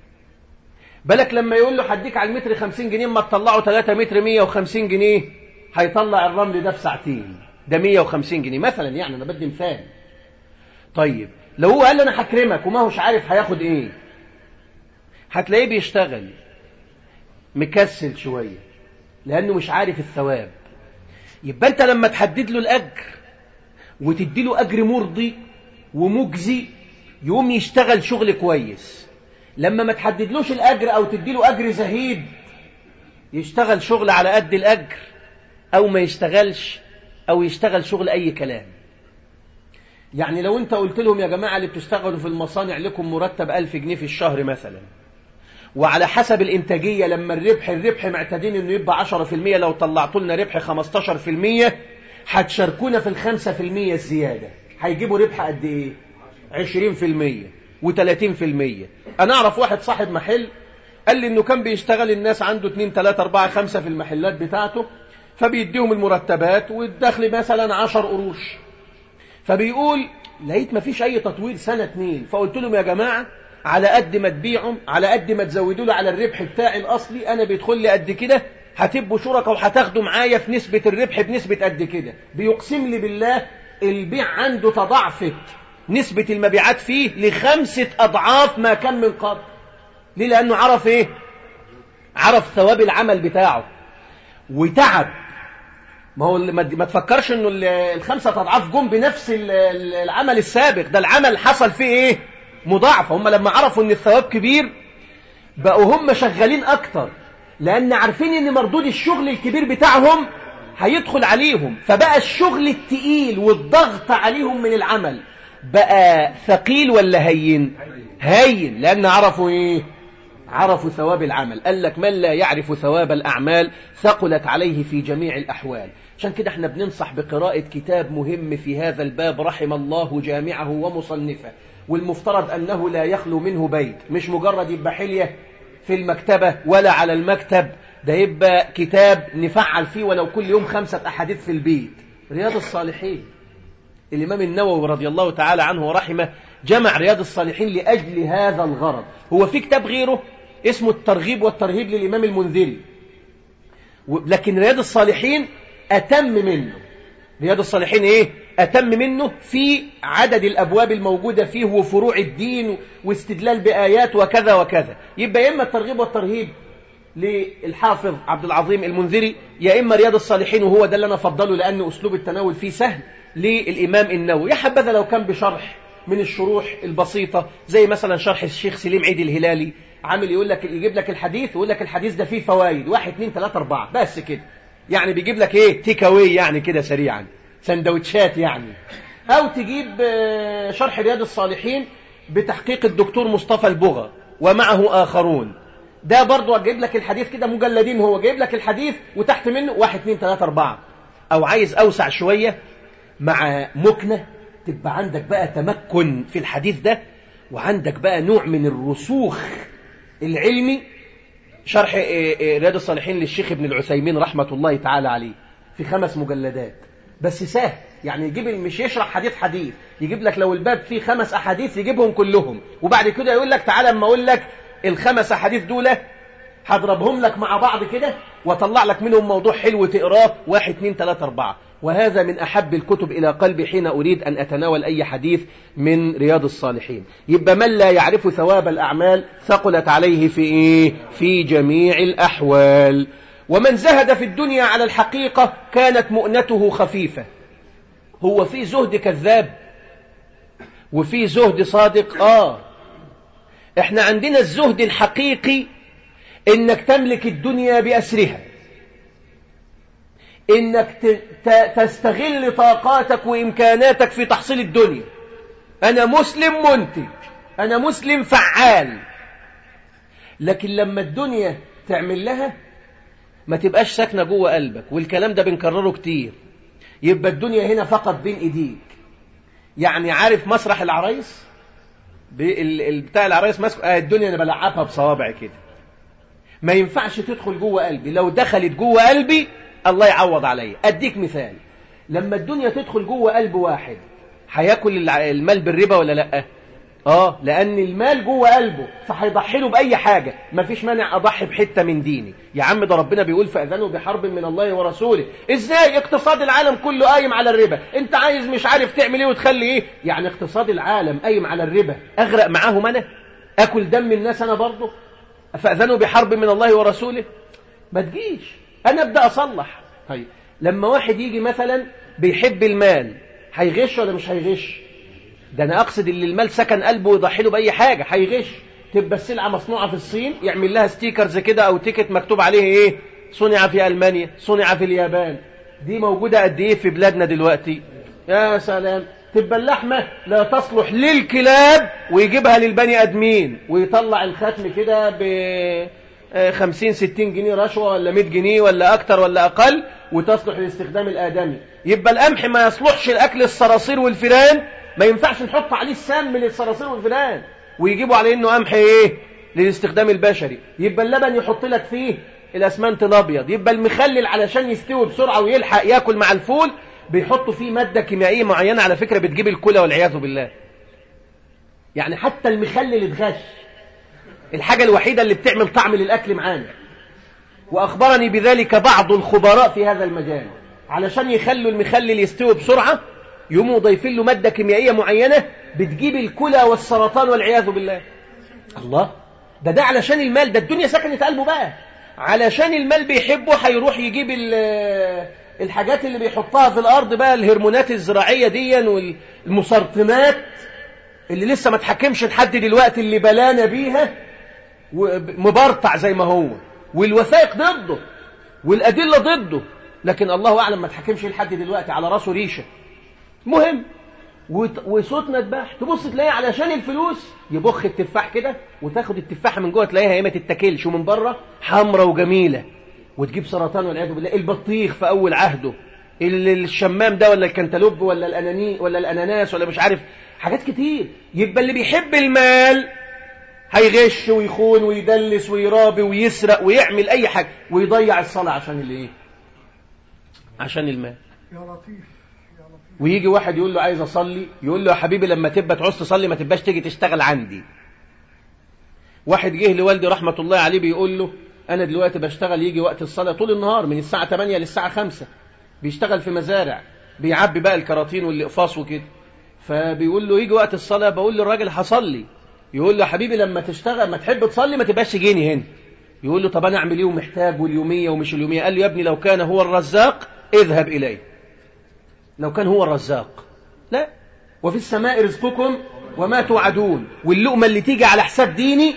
بالك لما يقول له هديك على المتر 50 جنيه ما تطلعه 3 متر 150 جنيه هيطلع الرمل ده في ساعتين ده 150 جنيه مثلا يعني انا بدي مثال طيب لو هو قال لي انا هكرمك وما هوش عارف هياخد ايه هتلاقيه بيشتغل مكسل شويه لانه مش عارف الثواب يبقى انت لما تحدد له الاجر وتدي له اجر مرضي ومجزي يقوم يشتغل شغل كويس لما ما تحددلوش الأجر أو تديله أجر زهيد يشتغل شغل على قد الأجر أو ما يشتغلش أو يشتغل شغل أي كلام يعني لو أنت قلت لهم يا جماعة اللي بتشتغلوا في المصانع لكم مرتب ألف جنيه في الشهر مثلا وعلى حسب الإنتاجية لما الربح الربح معتادين أنه يبقى 10% لو طلعتوا لنا ربح 15% هتشاركونا في الخمسة في المية الزيادة هيجيبوا ربح قد إيه؟ 20% و30% أنا أعرف واحد صاحب محل قال لي إنه كان بيشتغل الناس عنده 2 3 4 5 في المحلات بتاعته فبيديهم المرتبات والدخل مثلا 10 قروش فبيقول لقيت ما فيش أي تطوير سنة اتنين فقلت لهم يا جماعة على قد ما تبيعهم على قد ما تزودوا لي على الربح بتاعي الأصلي أنا بيدخل لي قد كده هتبقوا شركاء وهتاخدوا معايا في نسبة الربح بنسبة قد كده بيقسم لي بالله البيع عنده تضاعفت نسبة المبيعات فيه لخمسة أضعاف ما كان من قبل ليه لأنه عرف إيه عرف ثواب العمل بتاعه وتعب ما هو ما تفكرش انه الخمسة أضعاف جم بنفس العمل السابق ده العمل حصل فيه ايه مضاعفة هم لما عرفوا ان الثواب كبير بقوا هم شغالين اكتر لان عارفين ان مردود الشغل الكبير بتاعهم هيدخل عليهم فبقى الشغل التقيل والضغط عليهم من العمل بقى ثقيل ولا هين هين لأن عرفوا إيه عرفوا ثواب العمل قال لك من لا يعرف ثواب الأعمال ثقلت عليه في جميع الأحوال عشان كده احنا بننصح بقراءة كتاب مهم في هذا الباب رحم الله جامعه ومصنفه والمفترض أنه لا يخلو منه بيت مش مجرد يبقى حلية في المكتبة ولا على المكتب ده يبقى كتاب نفعل فيه ولو كل يوم خمسة أحاديث في البيت رياض الصالحين الإمام النووي رضي الله تعالى عنه ورحمه جمع رياض الصالحين لأجل هذا الغرض هو في كتاب غيره اسمه الترغيب والترهيب للإمام المنذري لكن رياض الصالحين أتم منه رياض الصالحين إيه؟ أتم منه في عدد الأبواب الموجودة فيه وفروع الدين واستدلال بآيات وكذا وكذا يبقى يا إما الترغيب والترهيب للحافظ عبد العظيم المنذري يا إما رياض الصالحين وهو ده اللي أنا أفضله لأن أسلوب التناول فيه سهل للإمام النووي يا حبذا لو كان بشرح من الشروح البسيطة زي مثلا شرح الشيخ سليم عيد الهلالي عامل يقول لك يجيب لك الحديث ويقول لك الحديث ده فيه فوائد واحد اثنين ثلاثة أربعة بس كده يعني بيجيب لك ايه تيك اواي يعني كده سريعا سندوتشات يعني أو تجيب شرح رياض الصالحين بتحقيق الدكتور مصطفى البغا ومعه آخرون ده برضو أجيب لك الحديث كده مجلدين هو جايب لك الحديث وتحت منه واحد اثنين ثلاثة أربعة أو عايز أوسع شوية مع مكنة تبقى عندك بقى تمكن في الحديث ده وعندك بقى نوع من الرسوخ العلمي شرح رياض الصالحين للشيخ ابن العثيمين رحمة الله تعالى عليه في خمس مجلدات بس سهل يعني يجيب مش يشرح حديث حديث يجيب لك لو الباب فيه خمس أحاديث يجيبهم كلهم وبعد كده يقول لك تعالى اما أقول لك الخمس أحاديث دول هضربهم لك مع بعض كده واطلع لك منهم موضوع حلو تقراه واحد اتنين تلاتة أربعة وهذا من أحب الكتب إلى قلبي حين أريد أن أتناول أي حديث من رياض الصالحين يبقى من لا يعرف ثواب الأعمال ثقلت عليه في إيه؟ في جميع الأحوال ومن زهد في الدنيا على الحقيقة كانت مؤنته خفيفة هو في زهد كذاب وفي زهد صادق آه احنا عندنا الزهد الحقيقي انك تملك الدنيا بأسرها انك تستغل طاقاتك وامكاناتك في تحصيل الدنيا انا مسلم منتج انا مسلم فعال لكن لما الدنيا تعمل لها ما تبقاش ساكنة جوه قلبك والكلام ده بنكرره كتير يبقى الدنيا هنا فقط بين ايديك يعني عارف مسرح العرايس بتاع العرايس ماسك آه الدنيا انا بلعبها بصوابع كده ما ينفعش تدخل جوه قلبي لو دخلت جوه قلبي الله يعوض عليا اديك مثال لما الدنيا تدخل جوه قلب واحد هياكل المال بالربا ولا لا اه لان المال جوه قلبه فهيضحي له باي حاجه مفيش مانع اضحي بحته من ديني يا عم ده ربنا بيقول فاذنوا بحرب من الله ورسوله ازاي اقتصاد العالم كله قايم على الربا انت عايز مش عارف تعمل ايه وتخلي ايه يعني اقتصاد العالم قايم على الربا اغرق معاهم انا اكل دم الناس انا برضه فاذنوا بحرب من الله ورسوله ما تجيش انا ابدا اصلح طيب لما واحد يجي مثلا بيحب المال هيغش ولا مش هيغش ده انا اقصد اللي المال سكن قلبه ويضحي له باي حاجه هيغش تبقى السلعه مصنوعه في الصين يعمل لها ستيكرز كده او تيكت مكتوب عليه ايه صنع في المانيا صنع في اليابان دي موجوده قد ايه في بلادنا دلوقتي يا سلام تبقى اللحمه لا تصلح للكلاب ويجيبها للبني ادمين ويطلع الختم كده ب 50 60 جنيه رشوه ولا 100 جنيه ولا اكتر ولا اقل وتصلح للاستخدام الادمي يبقى القمح ما يصلحش لاكل الصراصير والفيران ما ينفعش نحط عليه السام من الصراصير والفئران ويجيبوا عليه انه قمح ايه للاستخدام البشري يبقى اللبن يحط لك فيه الاسمنت الابيض يبقى المخلل علشان يستوي بسرعه ويلحق ياكل مع الفول بيحطوا فيه ماده كيميائيه معينه على فكره بتجيب الكلى والعياذ بالله يعني حتى المخلل اتغش الحاجه الوحيده اللي بتعمل طعم للاكل معانا واخبرني بذلك بعض الخبراء في هذا المجال علشان يخلوا المخلل يستوي بسرعه يقوموا ضايفين له مادة كيميائية معينة بتجيب الكلى والسرطان والعياذ بالله الله ده ده علشان المال ده الدنيا سكنت قلبه بقى علشان المال بيحبه هيروح يجيب الحاجات اللي بيحطها في الأرض بقى الهرمونات الزراعية دي والمسرطنات اللي لسه ما تحكمش لحد دلوقتي اللي بلانا بيها مبرطع زي ما هو والوثائق ضده والأدلة ضده لكن الله أعلم ما تحكمش لحد دلوقتي على راسه ريشة مهم وصوتنا اتباح تبص تلاقيه علشان الفلوس يبخ التفاح كده وتاخد التفاحه من جوه تلاقيها هي ما تتاكلش ومن بره حمرة وجميله وتجيب سرطان والعياذ بالله البطيخ في اول عهده الشمام ده ولا الكنتالوب ولا الاناني ولا الاناناس ولا مش عارف حاجات كتير يبقى اللي بيحب المال هيغش ويخون ويدلس ويرابي ويسرق ويعمل اي حاجه ويضيع الصلاه عشان الايه عشان المال يا لطيف ويجي واحد يقول له عايز اصلي يقول له يا حبيبي لما تبقى تعوز تصلي ما تبقاش تيجي تشتغل عندي واحد جه لوالدي رحمة الله عليه بيقول له انا دلوقتي بشتغل يجي وقت الصلاة طول النهار من الساعة 8 للساعة 5 بيشتغل في مزارع بيعبي بقى الكراتين والاقفاص وكده فبيقول له يجي وقت الصلاة بقول للراجل هصلي يقول له يا حبيبي لما تشتغل ما تحب تصلي ما تبقاش تجيني هنا يقول له طب انا اعمل ايه ومحتاج واليوميه ومش اليوميه قال له يا ابني لو كان هو الرزاق اذهب اليه لو كان هو الرزاق لا وفي السماء رزقكم وما توعدون واللقمة اللي تيجي على حساب ديني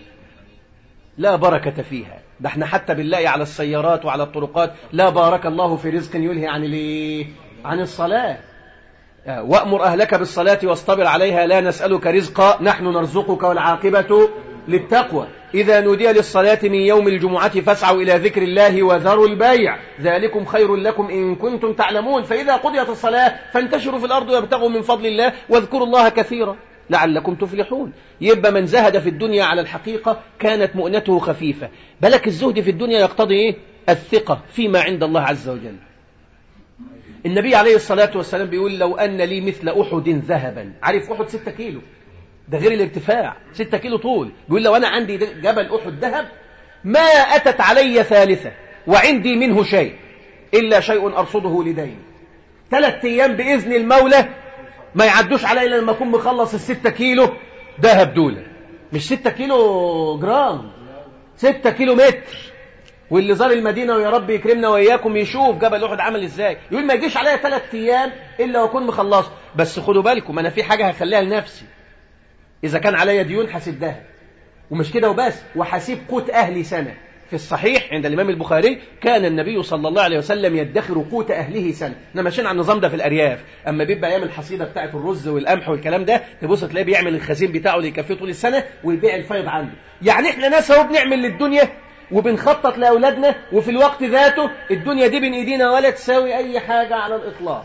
لا بركة فيها ده احنا حتى بالله على السيارات وعلى الطرقات لا بارك الله في رزق يلهي عن الايه عن الصلاة وأمر أهلك بالصلاة واصطبر عليها لا نسألك رزقا نحن نرزقك والعاقبة للتقوى إذا نودي للصلاة من يوم الجمعة فاسعوا إلى ذكر الله وذروا البيع ذلكم خير لكم إن كنتم تعلمون فإذا قضيت الصلاة فانتشروا في الأرض وابتغوا من فضل الله واذكروا الله كثيرا لعلكم تفلحون يبقى من زهد في الدنيا على الحقيقة كانت مؤنته خفيفة بلك الزهد في الدنيا يقتضي إيه؟ الثقة فيما عند الله عز وجل النبي عليه الصلاة والسلام بيقول لو أن لي مثل أحد ذهبا عارف أحد ستة كيلو ده غير الارتفاع ستة كيلو طول بيقول لو أنا عندي جبل أحد ذهب ما أتت علي ثالثة وعندي منه شيء إلا شيء أرصده لدين ثلاث أيام بإذن المولى ما يعدوش علي إلا لما أكون مخلص الستة كيلو ذهب دولة مش ستة كيلو جرام ستة كيلو متر واللي زار المدينة ويا رب يكرمنا وإياكم يشوف جبل أحد عمل إزاي يقول ما يجيش عليا ثلاث أيام إلا وأكون مخلص بس خدوا بالكم أنا في حاجة هخليها لنفسي إذا كان عليا ديون هسدها ومش كده وبس وحسيب قوت أهلي سنة في الصحيح عند الإمام البخاري كان النبي صلى الله عليه وسلم يدخر قوت أهله سنة احنا ماشيين على النظام ده في الأرياف أما بيبقى أيام الحصيدة بتاعة الرز والقمح والكلام ده تبص تلاقيه بيعمل الخزين بتاعه اللي يكفيه طول السنة ويبيع الفيض عنده يعني احنا ناس اهو بنعمل للدنيا وبنخطط لأولادنا وفي الوقت ذاته الدنيا دي بين إيدينا ولا تساوي أي حاجة على الإطلاق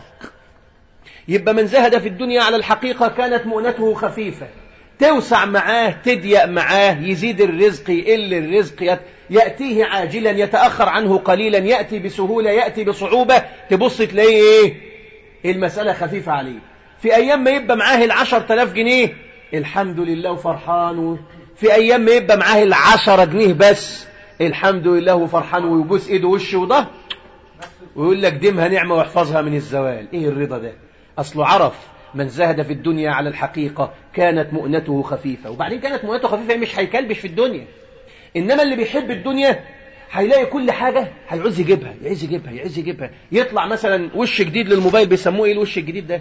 يبقى من زهد في الدنيا على الحقيقة كانت مؤنته خفيفة توسع معاه تضيق معاه يزيد الرزق يقل الرزق يأتيه عاجلا يتأخر عنه قليلا يأتي بسهولة يأتي بصعوبة تبص تلاقيه ايه المسألة خفيفة عليه في أيام ما يبقى معاه العشر تلاف جنيه الحمد لله وفرحان في أيام ما يبقى معاه العشرة جنيه بس الحمد لله وفرحان ويبوس ايده وشه وده ويقول لك دمها نعمة واحفظها من الزوال ايه الرضا ده اصله عرف من زهد في الدنيا على الحقيقة كانت مؤنته خفيفة وبعدين كانت مؤنته خفيفة مش هيكلبش في الدنيا إنما اللي بيحب الدنيا هيلاقي كل حاجة هيعوز يجيبها يعوز يجيبها يعوز يجيبها يطلع مثلا وش جديد للموبايل بيسموه ايه الوش الجديد ده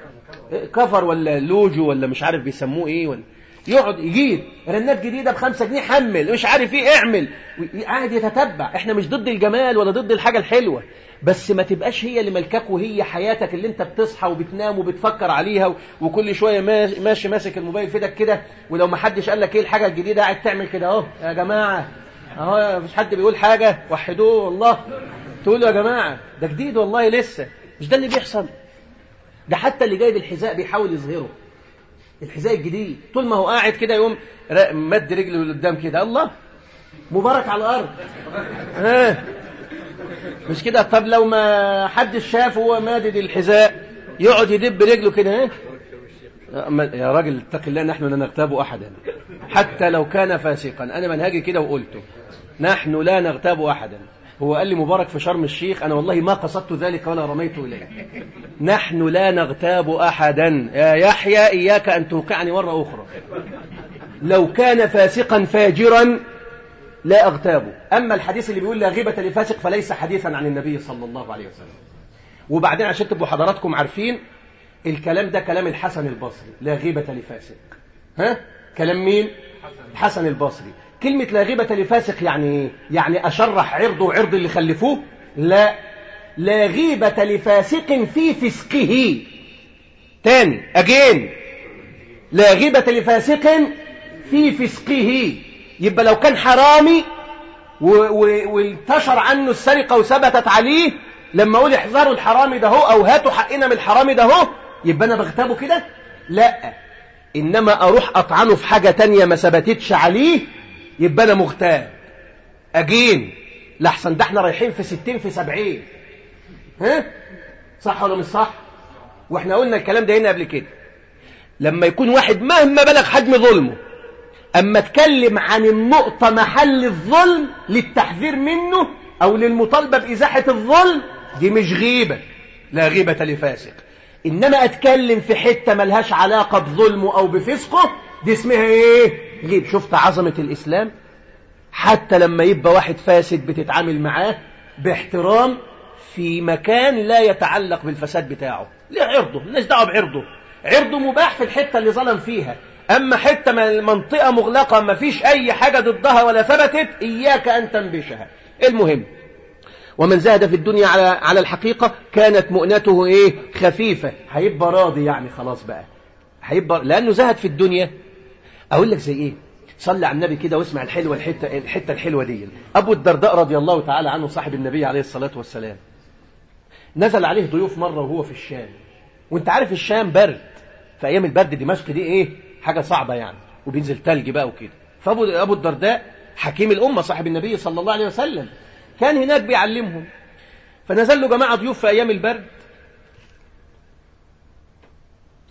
كفر ولا لوجو ولا مش عارف بيسموه ايه ولا يقعد يجيب رنات جديدة بخمسة جنيه حمل مش عارف ايه اعمل قاعد يتتبع احنا مش ضد الجمال ولا ضد الحاجة الحلوة بس ما تبقاش هي اللي ملكك وهي حياتك اللي انت بتصحى وبتنام وبتفكر عليها وكل شوية ماشي ماسك الموبايل في ايدك كده ولو ما حدش قال لك ايه الحاجة الجديدة قاعد تعمل كده اهو يا جماعة اهو مش حد بيقول حاجة وحدوه والله تقولوا يا جماعة ده جديد والله لسه مش ده اللي بيحصل ده حتى اللي جايب الحذاء بيحاول يظهره الحذاء الجديد طول ما هو قاعد كده يقوم مد رجله لقدام كده الله مبارك على الارض ها مش كده طب لو ما حدش شافه وهو مادد الحذاء يقعد يدب رجله كده ها يا راجل اتق الله نحن لا نغتاب احدا حتى لو كان فاسقا انا منهجي كده وقلته نحن لا نغتاب احدا هو قال لي مبارك في شرم الشيخ أنا والله ما قصدت ذلك ولا رميت إليه نحن لا نغتاب أحدا يا يحيى إياك أن توقعني مرة أخرى لو كان فاسقا فاجرا لا أغتابه أما الحديث اللي بيقول لا غيبة لفاسق فليس حديثا عن النبي صلى الله عليه وسلم وبعدين عشان تبقوا حضراتكم عارفين الكلام ده كلام الحسن البصري لا غيبة لفاسق ها كلام مين الحسن البصري كلمة لا غيبة لفاسق يعني ايه؟ يعني أشرح عرضه وعرض اللي خلفوه لا لا غيبة لفاسق في فسقه تاني أجين لا غيبة لفاسق في فسقه يبقى لو كان حرامي وانتشر عنه السرقة وثبتت عليه لما أقول احذروا الحرامي ده هو أو هاتوا حقنا من الحرامي ده هو يبقى أنا بغتابه كده لا إنما أروح أطعنه في حاجة تانية ما ثبتتش عليه يبقى أنا مغتاب أجين لحسن ده احنا رايحين في ستين في سبعين ها صح ولا مش صح واحنا قلنا الكلام ده هنا قبل كده لما يكون واحد مهما بلغ حجم ظلمه أما اتكلم عن النقطة محل الظلم للتحذير منه أو للمطالبة بإزاحة الظلم دي مش غيبة لا غيبة لفاسق إنما أتكلم في حتة ملهاش علاقة بظلمه أو بفسقه دي اسمها إيه غيب شفت عظمة الإسلام حتى لما يبقى واحد فاسد بتتعامل معاه باحترام في مكان لا يتعلق بالفساد بتاعه ليه عرضه الناس دعوه بعرضه عرضه مباح في الحتة اللي ظلم فيها أما حتة من المنطقة مغلقة ما فيش أي حاجة ضدها ولا ثبتت إياك أن تنبشها المهم ومن زاد في الدنيا على على الحقيقة كانت مؤنته إيه خفيفة هيبقى راضي يعني خلاص بقى هيبقى لأنه زهد في الدنيا أقول لك زي إيه صلي على النبي كده واسمع الحلوة الحتة, الحتة الحلوة دي أبو الدرداء رضي الله تعالى عنه صاحب النبي عليه الصلاة والسلام نزل عليه ضيوف مرة وهو في الشام وانت عارف الشام برد في أيام البرد دمشق دي إيه حاجة صعبة يعني وبينزل تلج بقى وكده فأبو أبو الدرداء حكيم الأمة صاحب النبي صلى الله عليه وسلم كان هناك بيعلمهم فنزل له جماعة ضيوف في أيام البرد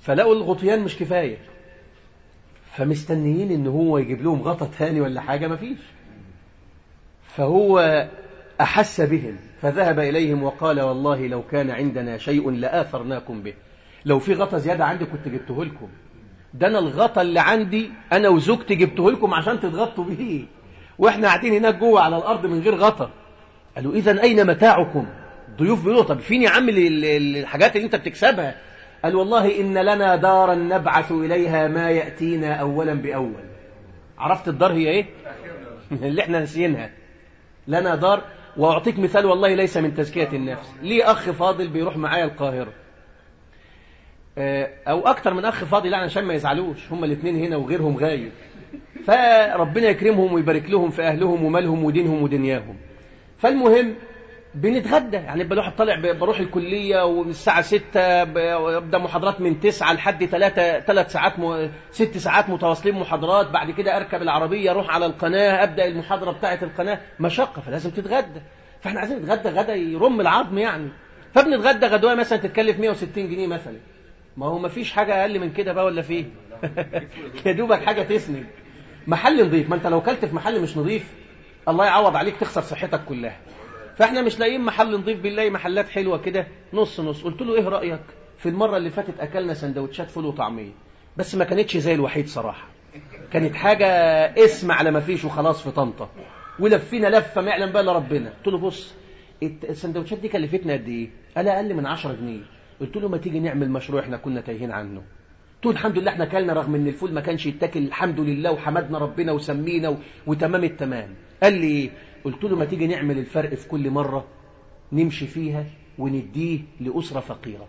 فلقوا الغطيان مش كفاية فمستنيين ان هو يجيب لهم غطا تاني ولا حاجة مفيش فهو أحس بهم فذهب إليهم وقال والله لو كان عندنا شيء لآثرناكم به لو في غطا زيادة عندي كنت جبته لكم ده أنا الغطا اللي عندي أنا وزوجتي جبته لكم عشان تتغطوا به وإحنا قاعدين هناك جوه على الأرض من غير غطا قالوا إذا أين متاعكم ضيوف بيقولوا طب فين يا عم ال- ال- الحاجات اللي أنت بتكسبها قال والله إن لنا دارا نبعث إليها ما يأتينا أولا بأول عرفت الدار هي إيه اللي إحنا نسينها لنا دار وأعطيك مثال والله ليس من تزكية النفس لي أخ فاضل بيروح معايا القاهرة آه، أو أكتر من أخ فاضل يعني عشان ما يزعلوش هما الاثنين هنا وغيرهم غايب فربنا يكرمهم ويبارك لهم في أهلهم ومالهم ودينهم ودنياهم فالمهم بنتغدى يعني بروح طالع ب- بروح الكلية ومن الساعة 6 ببدأ محاضرات من 9 لحد 3 3 ساعات م... 6 ساعات متواصلين محاضرات بعد كده أركب العربية أروح على القناة أبدأ المحاضرة بتاعة القناة مشقة فلازم تتغدى فاحنا عايزين نتغدى غدا يرم العظم يعني فبنتغدى غدوة مثلا تتكلف 160 جنيه مثلا ما هو ما فيش حاجة أقل من كده بقى ولا فيه يا دوبك حاجة تسند محل نظيف ما أنت لو كلت في محل مش نظيف الله يعوض عليك تخسر صحتك كلها فاحنا مش لاقيين محل نظيف بنلاقي محلات حلوه كده نص نص قلت له ايه رايك في المره اللي فاتت اكلنا سندوتشات فول وطعميه بس ما كانتش زي الوحيد صراحه كانت حاجه اسم على ما فيش وخلاص في طنطا ولفينا لفه ما يعلم بقى الا ربنا قلت له بص الت- السندوتشات دي كلفتنا قد ايه قال اقل من 10 جنيه قلت له ما تيجي نعمل مشروع احنا كنا تايهين عنه قلت له الحمد لله احنا كلنا رغم ان الفول ما كانش يتاكل الحمد لله وحمدنا ربنا وسمينا و... وتمام التمام قال لي ايه قلت له ما تيجي نعمل الفرق في كل مره نمشي فيها ونديه لاسره فقيره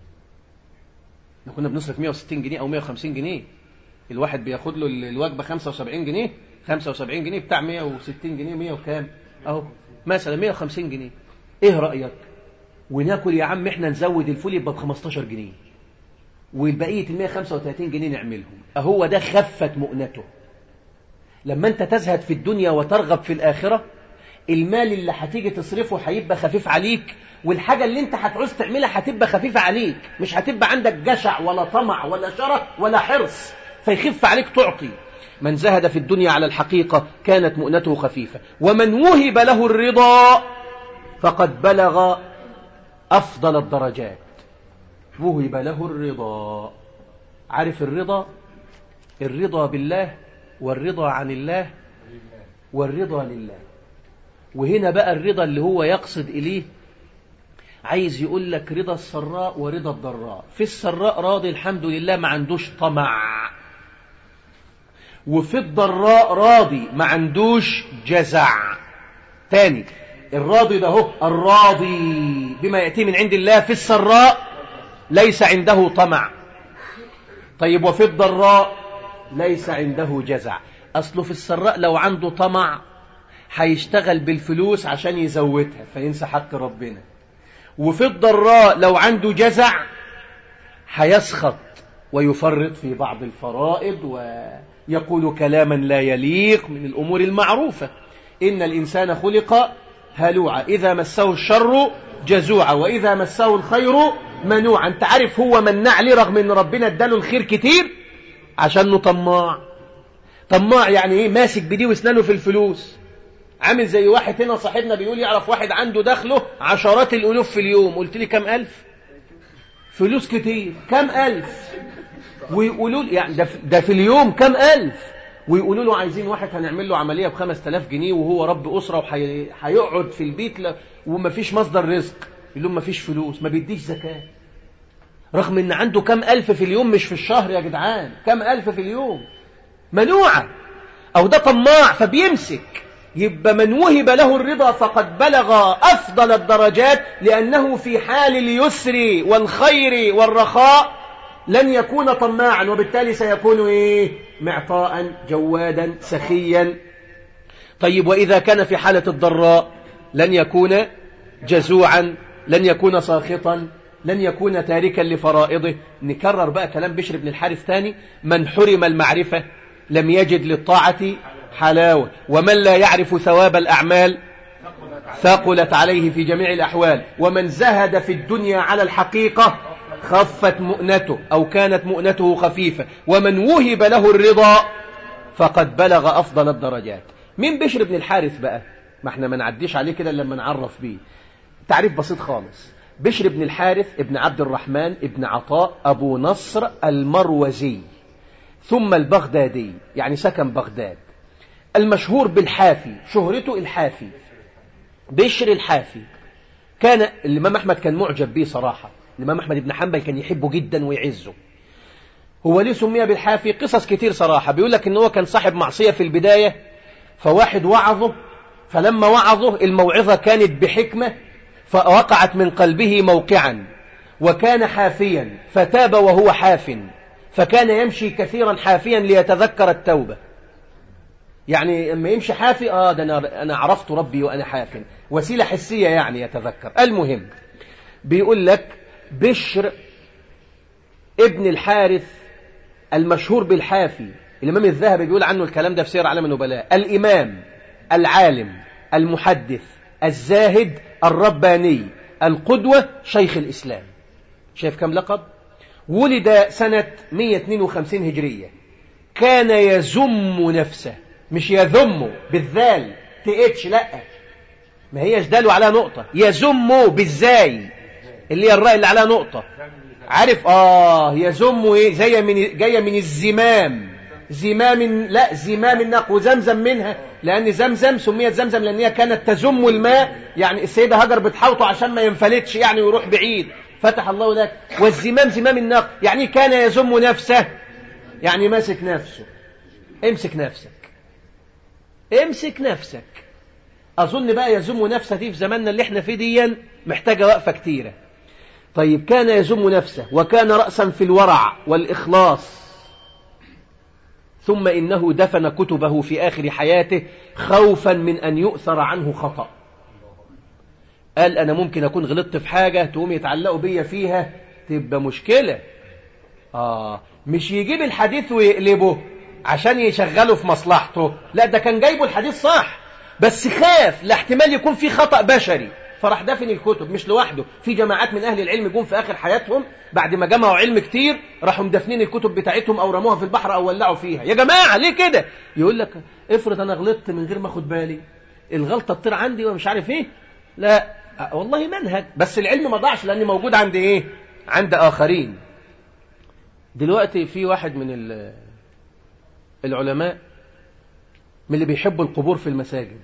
احنا كنا بنصرف 160 جنيه او 150 جنيه الواحد بياخد له ال- الوجبه 75 جنيه 75 جنيه بتاع 160 جنيه 100 وكام اهو مثلا 150 جنيه ايه رايك وناكل يا عم احنا نزود الفول يبقى ب 15 جنيه والبقيه ال 135 جنيه نعملهم اهو ده خفت مؤنته لما انت تزهد في الدنيا وترغب في الاخره المال اللي هتيجي تصرفه هيبقى خفيف عليك والحاجة اللي انت هتعوز تعملها هتبقى خفيفة عليك مش هتبقى عندك جشع ولا طمع ولا شرف ولا حرص فيخف عليك تعطي من زهد في الدنيا على الحقيقة كانت مؤنته خفيفة ومن وهب له الرضا فقد بلغ أفضل الدرجات وهب له الرضا عارف الرضا الرضا بالله والرضا عن الله والرضا لله وهنا بقى الرضا اللي هو يقصد إليه عايز يقول لك رضا السراء ورضا الضراء في السراء راضي الحمد لله ما عندوش طمع وفي الضراء راضي ما عندوش جزع تاني الراضي ده هو الراضي بما يأتي من عند الله في السراء ليس عنده طمع طيب وفي الضراء ليس عنده جزع أصله في السراء لو عنده طمع هيشتغل بالفلوس عشان يزودها فينسى حق ربنا وفي الضراء لو عنده جزع هيسخط ويفرط في بعض الفرائض ويقول كلاما لا يليق من الأمور المعروفة إن الإنسان خلق هلوعا إذا مسه الشر جزوعا وإذا مسه الخير منوعا أنت عارف هو منع ليه رغم أن ربنا اداله الخير كتير عشان طماع طماع يعني إيه ماسك بديه واسنانه في الفلوس عامل زي واحد هنا صاحبنا بيقول يعرف واحد عنده دخله عشرات الألوف في اليوم قلت لي كم ألف فلوس كتير كم ألف ويقولوا له يعني ده, ده في اليوم كم ألف ويقولوا له عايزين واحد هنعمل له عملية بخمس تلاف جنيه وهو رب أسرة وهيقعد في البيت ل... ومفيش مصدر رزق يقول لهم مفيش فلوس ما بيديش زكاة رغم ان عنده كم ألف في اليوم مش في الشهر يا جدعان كم ألف في اليوم منوعة أو ده طماع فبيمسك يبقى من وهب له الرضا فقد بلغ أفضل الدرجات لأنه في حال اليسر والخير والرخاء لن يكون طماعا وبالتالي سيكون إيه؟ معطاء جوادا سخيا طيب وإذا كان في حالة الضراء لن يكون جزوعا لن يكون ساخطا لن يكون تاركا لفرائضه نكرر بقى كلام بشر بن الحارث ثاني من حرم المعرفة لم يجد للطاعة حلاوة ومن لا يعرف ثواب الأعمال ثقلت عليه في جميع الأحوال ومن زهد في الدنيا على الحقيقة خفت مؤنته أو كانت مؤنته خفيفة ومن وهب له الرضا فقد بلغ أفضل الدرجات مين بشر بن الحارث بقى ما احنا ما نعديش عليه كده لما نعرف بيه تعريف بسيط خالص بشر بن الحارث ابن عبد الرحمن ابن عطاء أبو نصر المروزي ثم البغدادي يعني سكن بغداد المشهور بالحافي شهرته الحافي بشر الحافي كان الإمام أحمد كان معجب به صراحة الإمام أحمد بن حنبل كان يحبه جدا ويعزه هو ليه سمي بالحافي قصص كتير صراحة بيقول لك إن هو كان صاحب معصية في البداية فواحد وعظه فلما وعظه الموعظة كانت بحكمة فوقعت من قلبه موقعا وكان حافيا فتاب وهو حاف فكان يمشي كثيرا حافيا ليتذكر التوبة يعني لما يمشي حافي آه ده أنا, أنا عرفت ربي وأنا حاف وسيلة حسية يعني يتذكر المهم بيقول لك بشر ابن الحارث المشهور بالحافي الإمام الذهبي بيقول عنه الكلام ده في سير علم النبلاء الإمام العالم المحدث الزاهد الرباني القدوة شيخ الإسلام شايف كم لقب ولد سنة 152 هجرية كان يزم نفسه مش يذم بالذال تقتش لا ما هيش داله عليها نقطة يزم بالزاي اللي هي الراء اللي عليها نقطة عارف اه يزم ايه زي من جايه من الزمام زمام لا زمام النق وزمزم منها لان زمزم سميت زمزم لان هي كانت تزم الماء يعني السيده هاجر بتحوطه عشان ما ينفلتش يعني ويروح بعيد فتح الله لك والزمام زمام النق يعني كان يزم نفسه يعني ماسك نفسه امسك نفسك امسك نفسك اظن بقى يزم نفسه دي في زماننا اللي احنا فيه ديا محتاجه وقفه كتيره طيب كان يزم نفسه وكان رأسا في الورع والإخلاص ثم إنه دفن كتبه في آخر حياته خوفا من أن يؤثر عنه خطأ قال أنا ممكن أكون غلطت في حاجة تقوم يتعلقوا بيا فيها تبقى مشكلة آه مش يجيب الحديث ويقلبه عشان يشغله في مصلحته لا ده كان جايبه الحديث صح بس خاف لاحتمال يكون في خطأ بشري فراح دفن الكتب مش لوحده في جماعات من أهل العلم جم في آخر حياتهم بعد ما جمعوا علم كتير راحوا مدفنين الكتب بتاعتهم أو رموها في البحر أو ولعوا فيها يا جماعة ليه كده يقول لك افرض أنا غلطت من غير ما أخد بالي الغلطة تطير عندي ومش عارف إيه لا والله منهج بس العلم ما ضاعش لأن موجود عند إيه عند آخرين دلوقتي في واحد من العلماء من اللي بيحبوا القبور في المساجد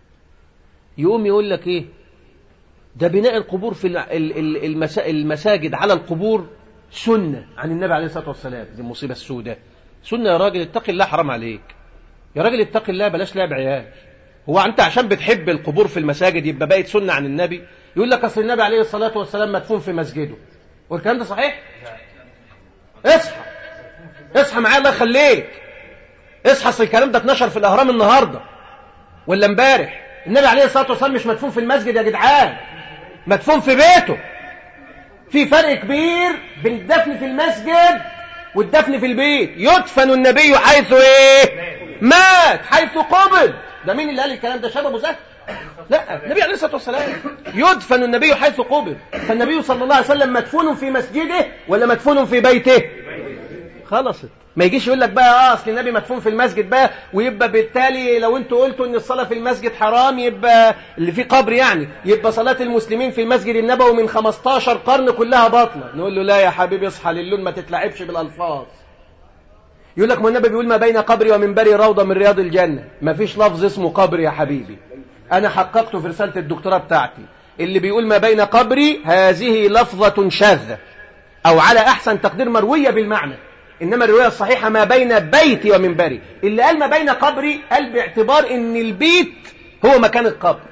يقوم يقول لك ايه ده بناء القبور في المساجد على القبور سنة عن النبي عليه الصلاة والسلام دي المصيبة السوداء سنة يا راجل اتق الله حرام عليك يا راجل اتق الله بلاش لعب عيال هو انت عشان بتحب القبور في المساجد يبقى بقت سنة عن النبي يقول لك اصل النبي عليه الصلاة والسلام مدفون في مسجده والكلام ده صحيح اصحى اصحى معايا الله يخليك اصحى اصل الكلام ده اتنشر في الاهرام النهارده ولا امبارح النبي عليه الصلاة والسلام مش مدفون في المسجد يا جدعان مدفون في بيته في فرق كبير بين الدفن في المسجد والدفن في البيت يدفن النبي حيث ايه مات حيث قبض ده مين اللي قال الكلام ده شاب ابو زكي لا النبي عليه الصلاه والسلام يدفن النبي حيث قبض فالنبي صلى الله عليه وسلم مدفون في مسجده ولا مدفون في بيته خلصت ما يجيش يقول لك بقى اه اصل النبي مدفون في المسجد بقى ويبقى بالتالي لو انتوا قلتوا ان الصلاه في المسجد حرام يبقى اللي في قبر يعني يبقى صلاه المسلمين في المسجد النبوي من 15 قرن كلها باطله نقول له لا يا حبيبي اصحى للون ما تتلعبش بالالفاظ يقول لك ما النبي بيقول ما بين قبري ومنبري روضه من رياض الجنه ما فيش لفظ اسمه قبر يا حبيبي انا حققته في رساله الدكتوراه بتاعتي اللي بيقول ما بين قبري هذه لفظه شاذه او على احسن تقدير مرويه بالمعنى إنما الرواية الصحيحة ما بين بيتي ومنبري اللي قال ما بين قبري قال باعتبار إن البيت هو مكان القبر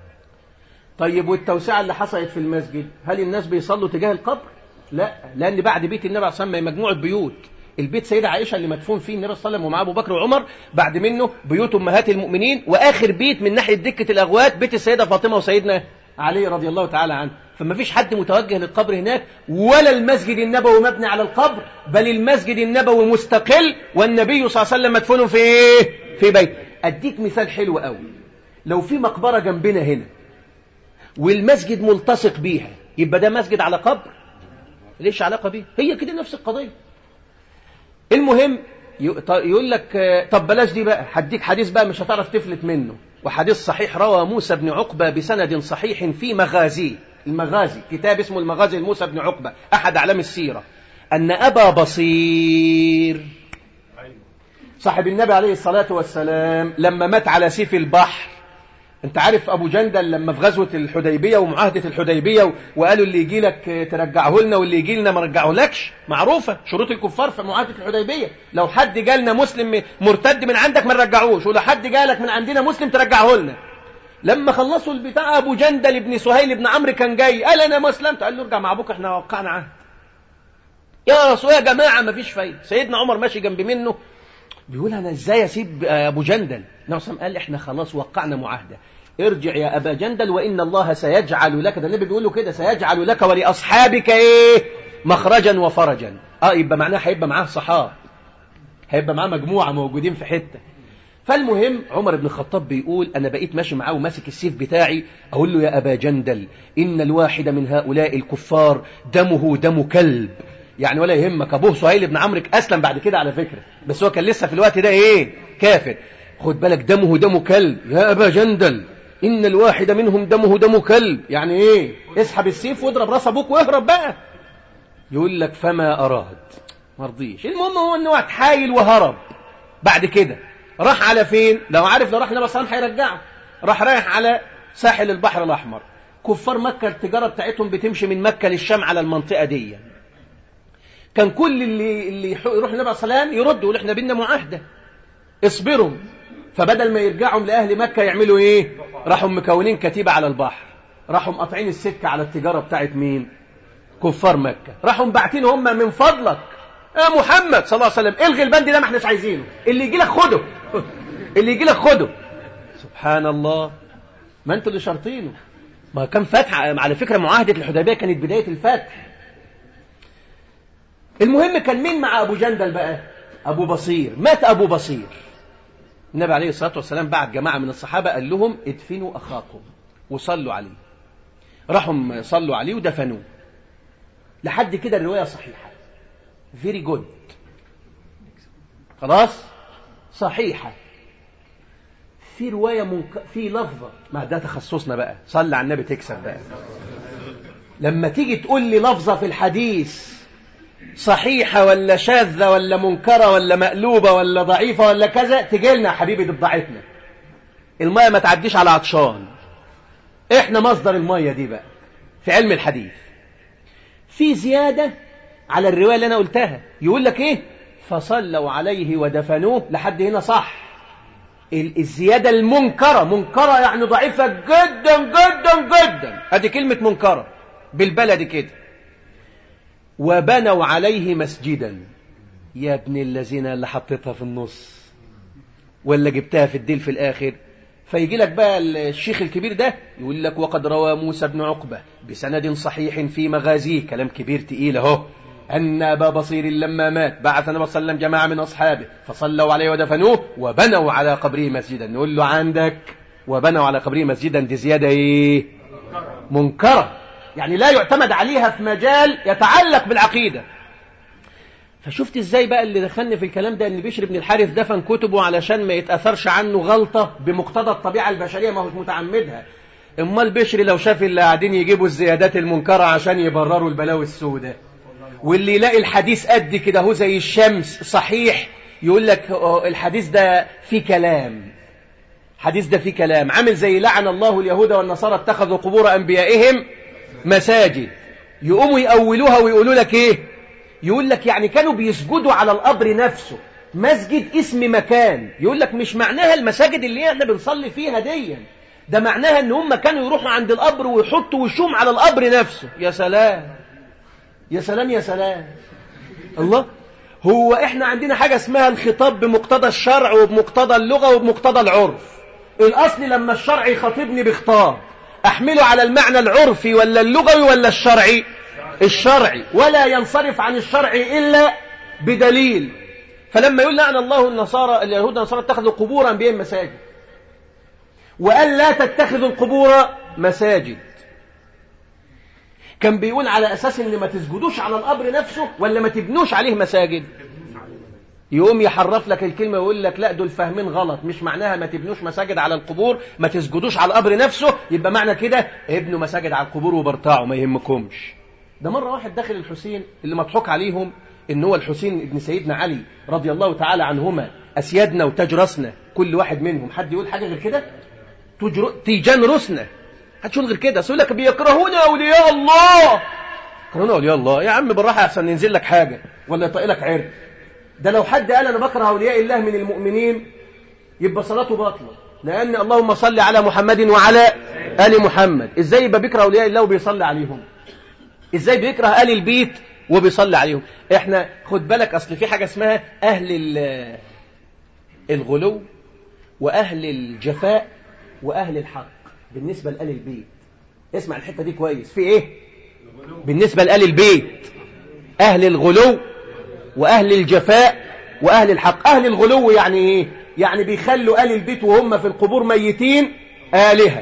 طيب والتوسعة اللي حصلت في المسجد هل الناس بيصلوا تجاه القبر لا لأن بعد بيت النبي عليه الصلاة والسلام مجموعة بيوت البيت سيدة عائشة اللي مدفون فيه النبي صلى الله عليه وسلم ومعاه أبو بكر وعمر بعد منه بيوت أمهات المؤمنين وآخر بيت من ناحية دكة الأغوات بيت السيدة فاطمة وسيدنا علي رضي الله تعالى عنه فما فيش حد متوجه للقبر هناك ولا المسجد النبوي مبني على القبر بل المسجد النبوي مستقل والنبي صلى الله عليه وسلم مدفون في ايه في بيت اديك مثال حلو قوي لو في مقبرة جنبنا هنا والمسجد ملتصق بيها يبقى ده مسجد على قبر ليش علاقة بيه هي كده نفس القضية المهم يقول لك طب بلاش دي بقى هديك حديث بقى مش هتعرف تفلت منه وحديث صحيح روى موسى بن عقبة بسند صحيح في مغازي المغازي كتاب اسمه المغازي لموسى بن عقبة أحد أعلام السيرة أن أبا بصير صاحب النبي عليه الصلاة والسلام لما مات على سيف البحر انت عارف ابو جندل لما في غزوه الحديبيه ومعاهده الحديبيه وقالوا اللي يجي لك ترجعه لنا واللي يجي لنا ما رجعه لكش معروفه شروط الكفار في معاهده الحديبيه لو حد جالنا مسلم مرتد من عندك ما نرجعوش ولو حد جالك من عندنا مسلم ترجعه لنا لما خلصوا البتاع ابو جندل ابن سهيل ابن عمرو كان جاي قال انا ما اسلمت قال له ارجع مع ابوك احنا وقعنا عهد يا رسول يا جماعه ما فيش فايده سيدنا عمر ماشي جنب منه بيقول انا ازاي اسيب ابو جندل نعم قال احنا خلاص وقعنا معاهده ارجع يا ابا جندل وان الله سيجعل لك ده النبي بيقول له كده سيجعل لك ولاصحابك ايه مخرجا وفرجا اه يبقى معناه هيبقى معاه صحاب هيبقى معاه مجموعه موجودين في حته فالمهم عمر بن الخطاب بيقول انا بقيت ماشي معاه وماسك السيف بتاعي اقول له يا ابا جندل ان الواحد من هؤلاء الكفار دمه دم كلب يعني ولا يهمك ابوه سهيل بن عمرو اسلم بعد كده على فكره بس هو كان لسه في الوقت ده ايه كافر خد بالك دمه دم كلب يا ابا جندل ان الواحد منهم دمه دم كلب يعني ايه اسحب السيف واضرب راس ابوك واهرب بقى يقول لك فما اراد مرضيش المهم هو انه اتحايل وهرب بعد كده راح على فين لو عارف لو راح النبي صلى الله عليه وسلم هيرجعه راح رايح على ساحل البحر الاحمر كفار مكه التجاره بتاعتهم بتمشي من مكه للشام على المنطقه دي كان كل اللي اللي يروح النبي صلى الله عليه وسلم يرد يقول احنا بينا معاهده اصبروا فبدل ما يرجعوا لاهل مكه يعملوا ايه راحوا مكونين كتيبه على البحر راحوا مقاطعين السكه على التجاره بتاعت مين كفار مكه راحوا باعتين هم من فضلك يا محمد صلى الله عليه وسلم الغي البند ده ما احناش عايزينه اللي يجي لك خده اللي يجي لك خده سبحان الله ما انتوا اللي شرطينه ما كان فتح على فكره معاهده الحديبيه كانت بدايه الفتح المهم كان مين مع ابو جندل بقى ابو بصير مات ابو بصير النبي عليه الصلاه والسلام بعت جماعه من الصحابه قال لهم ادفنوا اخاكم وصلوا عليه راحوا صلوا عليه ودفنوه لحد كده الروايه صحيحه فيري جود خلاص صحيحه في روايه منك... في لفظه ما ده تخصصنا بقى صلي على النبي تكسب بقى لما تيجي تقول لي لفظه في الحديث صحيحة ولا شاذة ولا منكرة ولا مقلوبة ولا ضعيفة ولا كذا تجي لنا يا حبيبي دي بضاعتنا المية ما تعديش على عطشان احنا مصدر المية دي بقى في علم الحديث في زيادة على الرواية اللي انا قلتها يقول لك ايه فصلوا عليه ودفنوه لحد هنا صح الزيادة المنكرة منكرة يعني ضعيفة جدا جدا جدا ادي كلمة منكرة بالبلد كده وبنوا عليه مسجدا يا ابن الذين اللي حطيتها في النص ولا جبتها في الديل في الآخر فيجي لك بقى الشيخ الكبير ده يقول لك وقد روى موسى بن عقبة بسند صحيح في مغازيه كلام كبير تقيل اهو أن أبا بصير لما مات بعث النبي صلى الله عليه وسلم جماعة من أصحابه فصلوا عليه ودفنوه وبنوا على قبره مسجدا نقول له عندك وبنوا على قبره مسجدا دي زيادة إيه منكرة يعني لا يعتمد عليها في مجال يتعلق بالعقيدة فشفت ازاي بقى اللي دخلني في الكلام ده ان بشر بن الحارث دفن كتبه علشان ما يتأثرش عنه غلطة بمقتضى الطبيعة البشرية ما هوش متعمدها امال بشر لو شاف اللي قاعدين يجيبوا الزيادات المنكرة عشان يبرروا البلاوي السوداء واللي يلاقي الحديث قد كده هو زي الشمس صحيح يقول لك الحديث ده فيه كلام الحديث ده فيه كلام عامل زي لعن الله اليهود والنصارى اتخذوا قبور أنبيائهم مساجد يقوموا يأولوها ويقولوا لك ايه يقول لك يعني كانوا بيسجدوا على القبر نفسه مسجد اسم مكان يقول لك مش معناها المساجد اللي احنا بنصلي فيها دي ده معناها ان هم كانوا يروحوا عند القبر ويحطوا وشوم على القبر نفسه يا سلام يا سلام يا سلام الله هو احنا عندنا حاجة اسمها الخطاب بمقتضى الشرع وبمقتضى اللغة وبمقتضى العرف الاصل لما الشرع يخاطبني بخطاب احمله على المعنى العرفي ولا اللغوي ولا الشرعي الشرعي ولا ينصرف عن الشرع إلا بدليل فلما يقول لعن الله النصارى اليهود والنصارى اتخذوا قبور أنبياء مساجد وقال لا تتخذوا القبور مساجد كان بيقول على أساس إن ما تسجدوش على القبر نفسه ولا ما تبنوش عليه مساجد يقوم يحرف لك الكلمة ويقول لك لا دول فاهمين غلط مش معناها ما تبنوش مساجد على القبور ما تسجدوش على القبر نفسه يبقى معنى كده ابنوا مساجد على القبور وبرتاعوا ما يهمكمش ده مرة واحد داخل الحسين اللي مضحوك عليهم ان هو الحسين ابن سيدنا علي رضي الله تعالى عنهما اسيادنا وتاج راسنا كل واحد منهم حد يقول حاجة غير كده تجر... تيجان رسنا هتشوف غير كده يقول لك بيكرهون اولياء الله يكرهون اولياء الله يا عم بالراحه احسن ينزل لك حاجه ولا يطق لك عرق ده لو حد قال انا بكره اولياء الله من المؤمنين يبقى صلاته باطله لان اللهم صل على محمد وعلى ال محمد ازاي يبقى بيكره اولياء الله وبيصلي عليهم ازاي بيكره ال البيت وبيصلي عليهم احنا خد بالك اصل في حاجه اسمها اهل الغلو واهل الجفاء واهل الحق بالنسبه لآل البيت اسمع الحته دي كويس في ايه بالنسبه لآل البيت اهل الغلو واهل الجفاء واهل الحق اهل الغلو يعني ايه يعني بيخلوا آل البيت وهم في القبور ميتين آلهة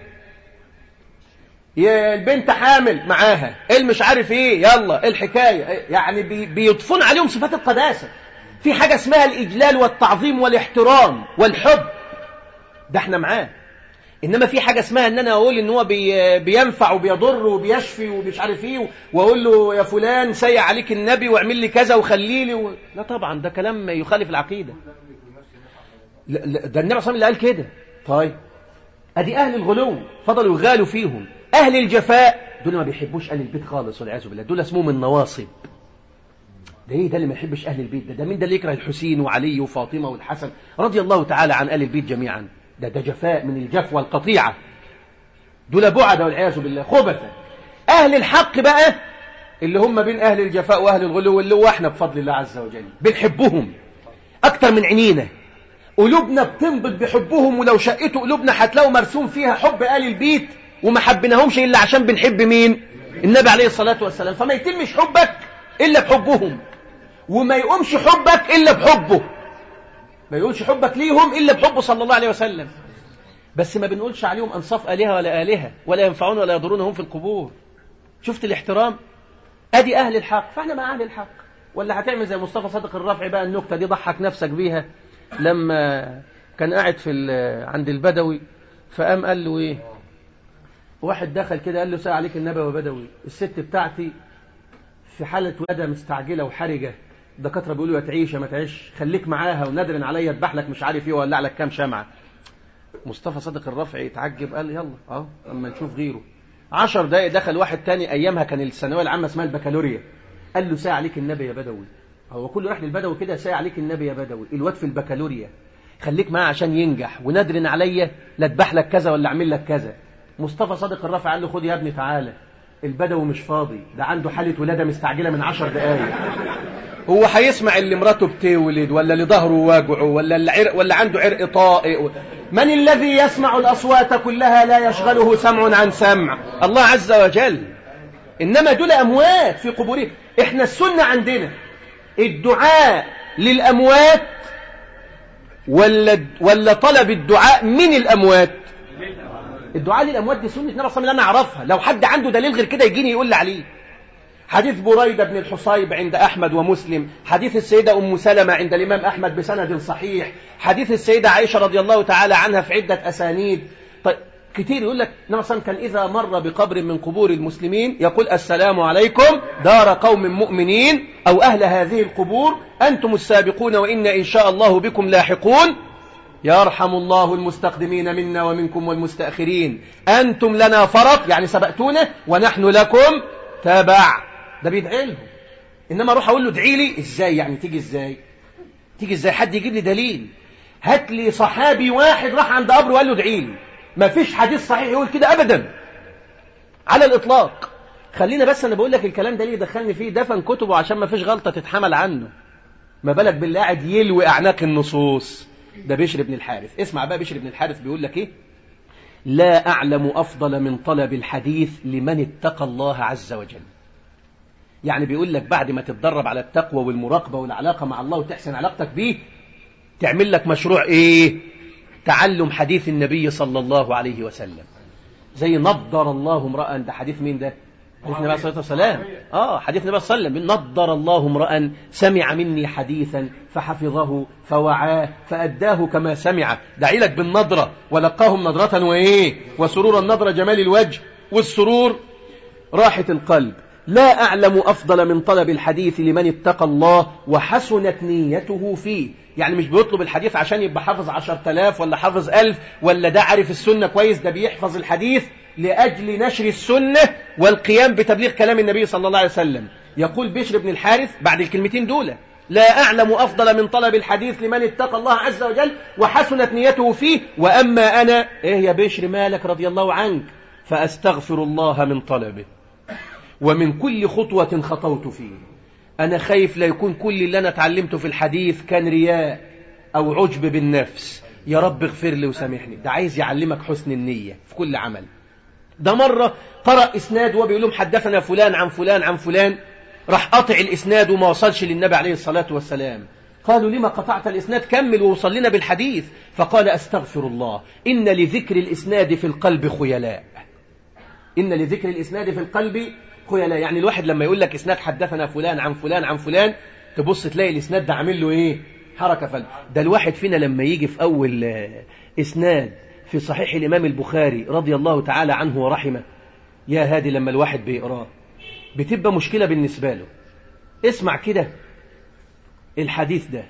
يا البنت حامل معاها ايه مش عارف ايه يلا ايه الحكايه يعني بي بيضفون عليهم صفات القداسه في حاجه اسمها الاجلال والتعظيم والاحترام والحب ده احنا معاه انما في حاجه اسمها ان انا اقول ان هو بي بينفع وبيضر وبيشفي ومش عارف ايه واقول له يا فلان سيء عليك النبي واعمل لي كذا وخلي لي و... لا طبعا ده كلام يخالف العقيده لا لا ده النبي صلى الله عليه وسلم قال كده طيب ادي اهل الغلو فضلوا يغالوا فيهم اهل الجفاء دول ما بيحبوش اهل البيت خالص والعياذ بالله دول اسمهم النواصب ده ايه ده اللي ما يحبش اهل البيت ده ده مين ده اللي يكره الحسين وعلي وفاطمه والحسن رضي الله تعالى عن اهل البيت جميعا ده ده جفاء من الجفوة القطيعة دول بعد والعياذ بالله خبثا أهل الحق بقى اللي هم بين أهل الجفاء وأهل الغلو اللي هو احنا بفضل الله عز وجل بنحبهم أكتر من عينينا قلوبنا بتنبض بحبهم ولو شقتوا قلوبنا هتلاقوا مرسوم فيها حب آل البيت وما حبناهمش إلا عشان بنحب مين النبي عليه الصلاة والسلام فما يتمش حبك إلا بحبهم وما يقومش حبك إلا بحبه ما يقولش حبك ليهم إلا بحبه صلى الله عليه وسلم بس ما بنقولش عليهم أنصاف آلهة ولا آلهة ولا ينفعون ولا يضرون هم في القبور شفت الاحترام أدي أهل الحق فإحنا مع أهل الحق ولا هتعمل زي مصطفى صادق الرافعي بقى النكتة دي ضحك نفسك بيها لما كان قاعد في عند البدوي فقام قال له ايه واحد دخل كده قال له سأل عليك النبي وبدوي الست بتاعتي في حالة ولادة مستعجلة وحرجة الدكاتره بيقولوا يا تعيش يا ما تعيش خليك معاها ونادر عليا اذبح لك مش عارف ايه وولع لك كام شمعه مصطفى صادق الرافعي اتعجب قال يلا اه اما نشوف غيره عشر دقايق دخل واحد تاني ايامها كان الثانويه العامه اسمها البكالوريا قال له ساعة عليك النبي يا بدوي هو كله راح للبدوي كده ساعة عليك النبي يا بدوي الواد في البكالوريا خليك معاه عشان ينجح ونادر عليا لا اذبح لك كذا ولا اعمل لك كذا مصطفى صادق الرافعي قال له خد يا ابني تعالى البدوي مش فاضي ده عنده حاله ولاده مستعجله من عشر دقايق هو هيسمع اللي مراته بتولد ولا اللي ظهره واجعه ولا اللي عرق ولا عنده عرق طائق من الذي يسمع الأصوات كلها لا يشغله سمع عن سمع الله عز وجل إنما دول أموات في قبورهم إحنا السنة عندنا الدعاء للأموات ولا, ولا طلب الدعاء من الأموات الدعاء للأموات دي سنة النبي صلى الله عليه وسلم أنا أعرفها لو حد عنده دليل غير كده يجيني يقول لي عليه حديث بريدة بن الحصيب عند أحمد ومسلم حديث السيدة أم سلمة عند الإمام أحمد بسند صحيح حديث السيدة عائشة رضي الله تعالى عنها في عدة أسانيد طيب كتير يقول لك النبي صلى كان إذا مر بقبر من قبور المسلمين يقول السلام عليكم دار قوم مؤمنين أو أهل هذه القبور أنتم السابقون وإن إن شاء الله بكم لاحقون يرحم الله المستقدمين منا ومنكم والمستأخرين أنتم لنا فرط يعني سبقتونا ونحن لكم تبع ده بيدعي لهم انما اروح اقول له ادعي لي ازاي يعني تيجي ازاي تيجي ازاي حد يجيب لي دليل هات لي صحابي واحد راح عند قبر وقال له ادعي لي ما فيش حديث صحيح يقول كده ابدا على الاطلاق خلينا بس انا بقول لك الكلام ده ليه دخلني فيه دفن كتبه عشان ما فيش غلطه تتحمل عنه ما بالك بالله قاعد يلوي اعناق النصوص ده بشر بن الحارث اسمع بقى بشر بن الحارث بيقول لك ايه لا اعلم افضل من طلب الحديث لمن اتقى الله عز وجل يعني بيقول لك بعد ما تتدرب على التقوى والمراقبة والعلاقة مع الله وتحسن علاقتك بيه تعمل لك مشروع ايه تعلم حديث النبي صلى الله عليه وسلم زي نضر الله امرأة ده حديث مين ده حديث النبي عليه الصلاة والسلام اه حديث النبي صلى الله عليه وسلم نضر الله امرأ سمع مني حديثا فحفظه فوعاه فأداه كما سمع دعي لك بالنضرة ولقاهم نضرة وإيه وسرور النضرة جمال الوجه والسرور راحة القلب لا أعلم أفضل من طلب الحديث لمن اتقى الله وحسنت نيته فيه يعني مش بيطلب الحديث عشان يبقى حافظ عشر تلاف ولا حافظ ألف ولا ده عارف السنة كويس ده بيحفظ الحديث لأجل نشر السنة والقيام بتبليغ كلام النبي صلى الله عليه وسلم يقول بشر بن الحارث بعد الكلمتين دول لا أعلم أفضل من طلب الحديث لمن اتقى الله عز وجل وحسنت نيته فيه وأما أنا إيه يا بشر مالك رضي الله عنك فأستغفر الله من طلبه ومن كل خطوة خطوت فيه أنا خايف لا يكون كل اللي أنا اتعلمته في الحديث كان رياء أو عجب بالنفس يا رب اغفر لي وسامحني ده عايز يعلمك حسن النية في كل عمل ده مرة قرأ إسناد وبيقول لهم حدثنا فلان عن فلان عن فلان راح قطع الإسناد وما وصلش للنبي عليه الصلاة والسلام قالوا لما قطعت الإسناد كمل ووصل لنا بالحديث فقال أستغفر الله إن لذكر الإسناد في القلب خيلاء إن لذكر الإسناد في القلب خيلاء يعني الواحد لما يقول لك إسناد حدثنا فلان عن فلان عن فلان تبص تلاقي الإسناد ده عامل له إيه حركة فل ده الواحد فينا لما يجي في أول إسناد في صحيح الإمام البخاري رضي الله تعالى عنه ورحمه يا هادي لما الواحد بيقراه بتبقى مشكلة بالنسبة له اسمع كده الحديث ده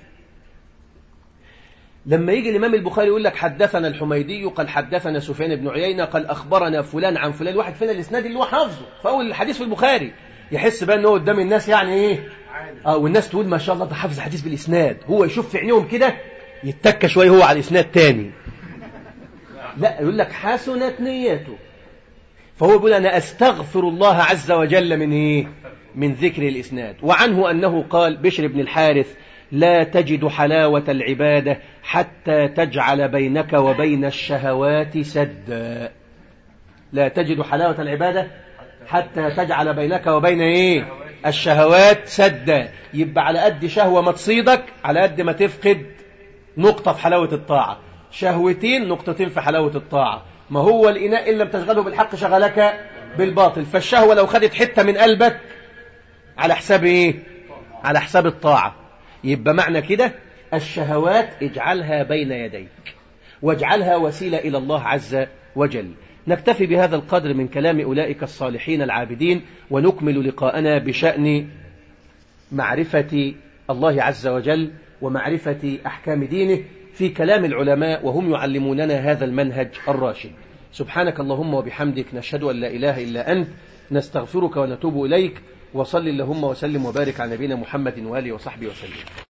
لما يجي الإمام البخاري يقول لك حدثنا الحميدي قال حدثنا سفيان بن عيينة قال أخبرنا فلان عن فلان واحد فينا الإسناد اللي هو حافظه فأول الحديث في البخاري يحس بقى أنه قدام الناس يعني إيه آه والناس تقول ما شاء الله ده حافظ الحديث بالإسناد هو يشوف في عينيهم كده يتكى شوية هو على الإسناد تاني لا يقول لك حسنت نيته فهو يقول أنا أستغفر الله عز وجل من إيه؟ من ذكر الإسناد وعنه أنه قال بشر بن الحارث لا تجد حلاوة العبادة حتى تجعل بينك وبين الشهوات سدا لا تجد حلاوة العبادة حتى تجعل بينك وبين إيه؟ الشهوات سدا يبقى على قد شهوة ما تصيدك على قد ما تفقد نقطة في حلاوة الطاعة شهوتين نقطتين في حلاوة الطاعة ما هو الإناء إن لم تشغله بالحق شغلك بالباطل فالشهوة لو خدت حتة من قلبك على حساب إيه على حساب الطاعة يبقى معنى كده الشهوات اجعلها بين يديك واجعلها وسيلة إلى الله عز وجل نكتفي بهذا القدر من كلام أولئك الصالحين العابدين ونكمل لقاءنا بشأن معرفة الله عز وجل ومعرفة أحكام دينه في كلام العلماء وهم يعلموننا هذا المنهج الراشد سبحانك اللهم وبحمدك نشهد أن لا إله إلا أنت نستغفرك ونتوب إليك وصل اللهم وسلم وبارك على نبينا محمد وآله وصحبه وسلم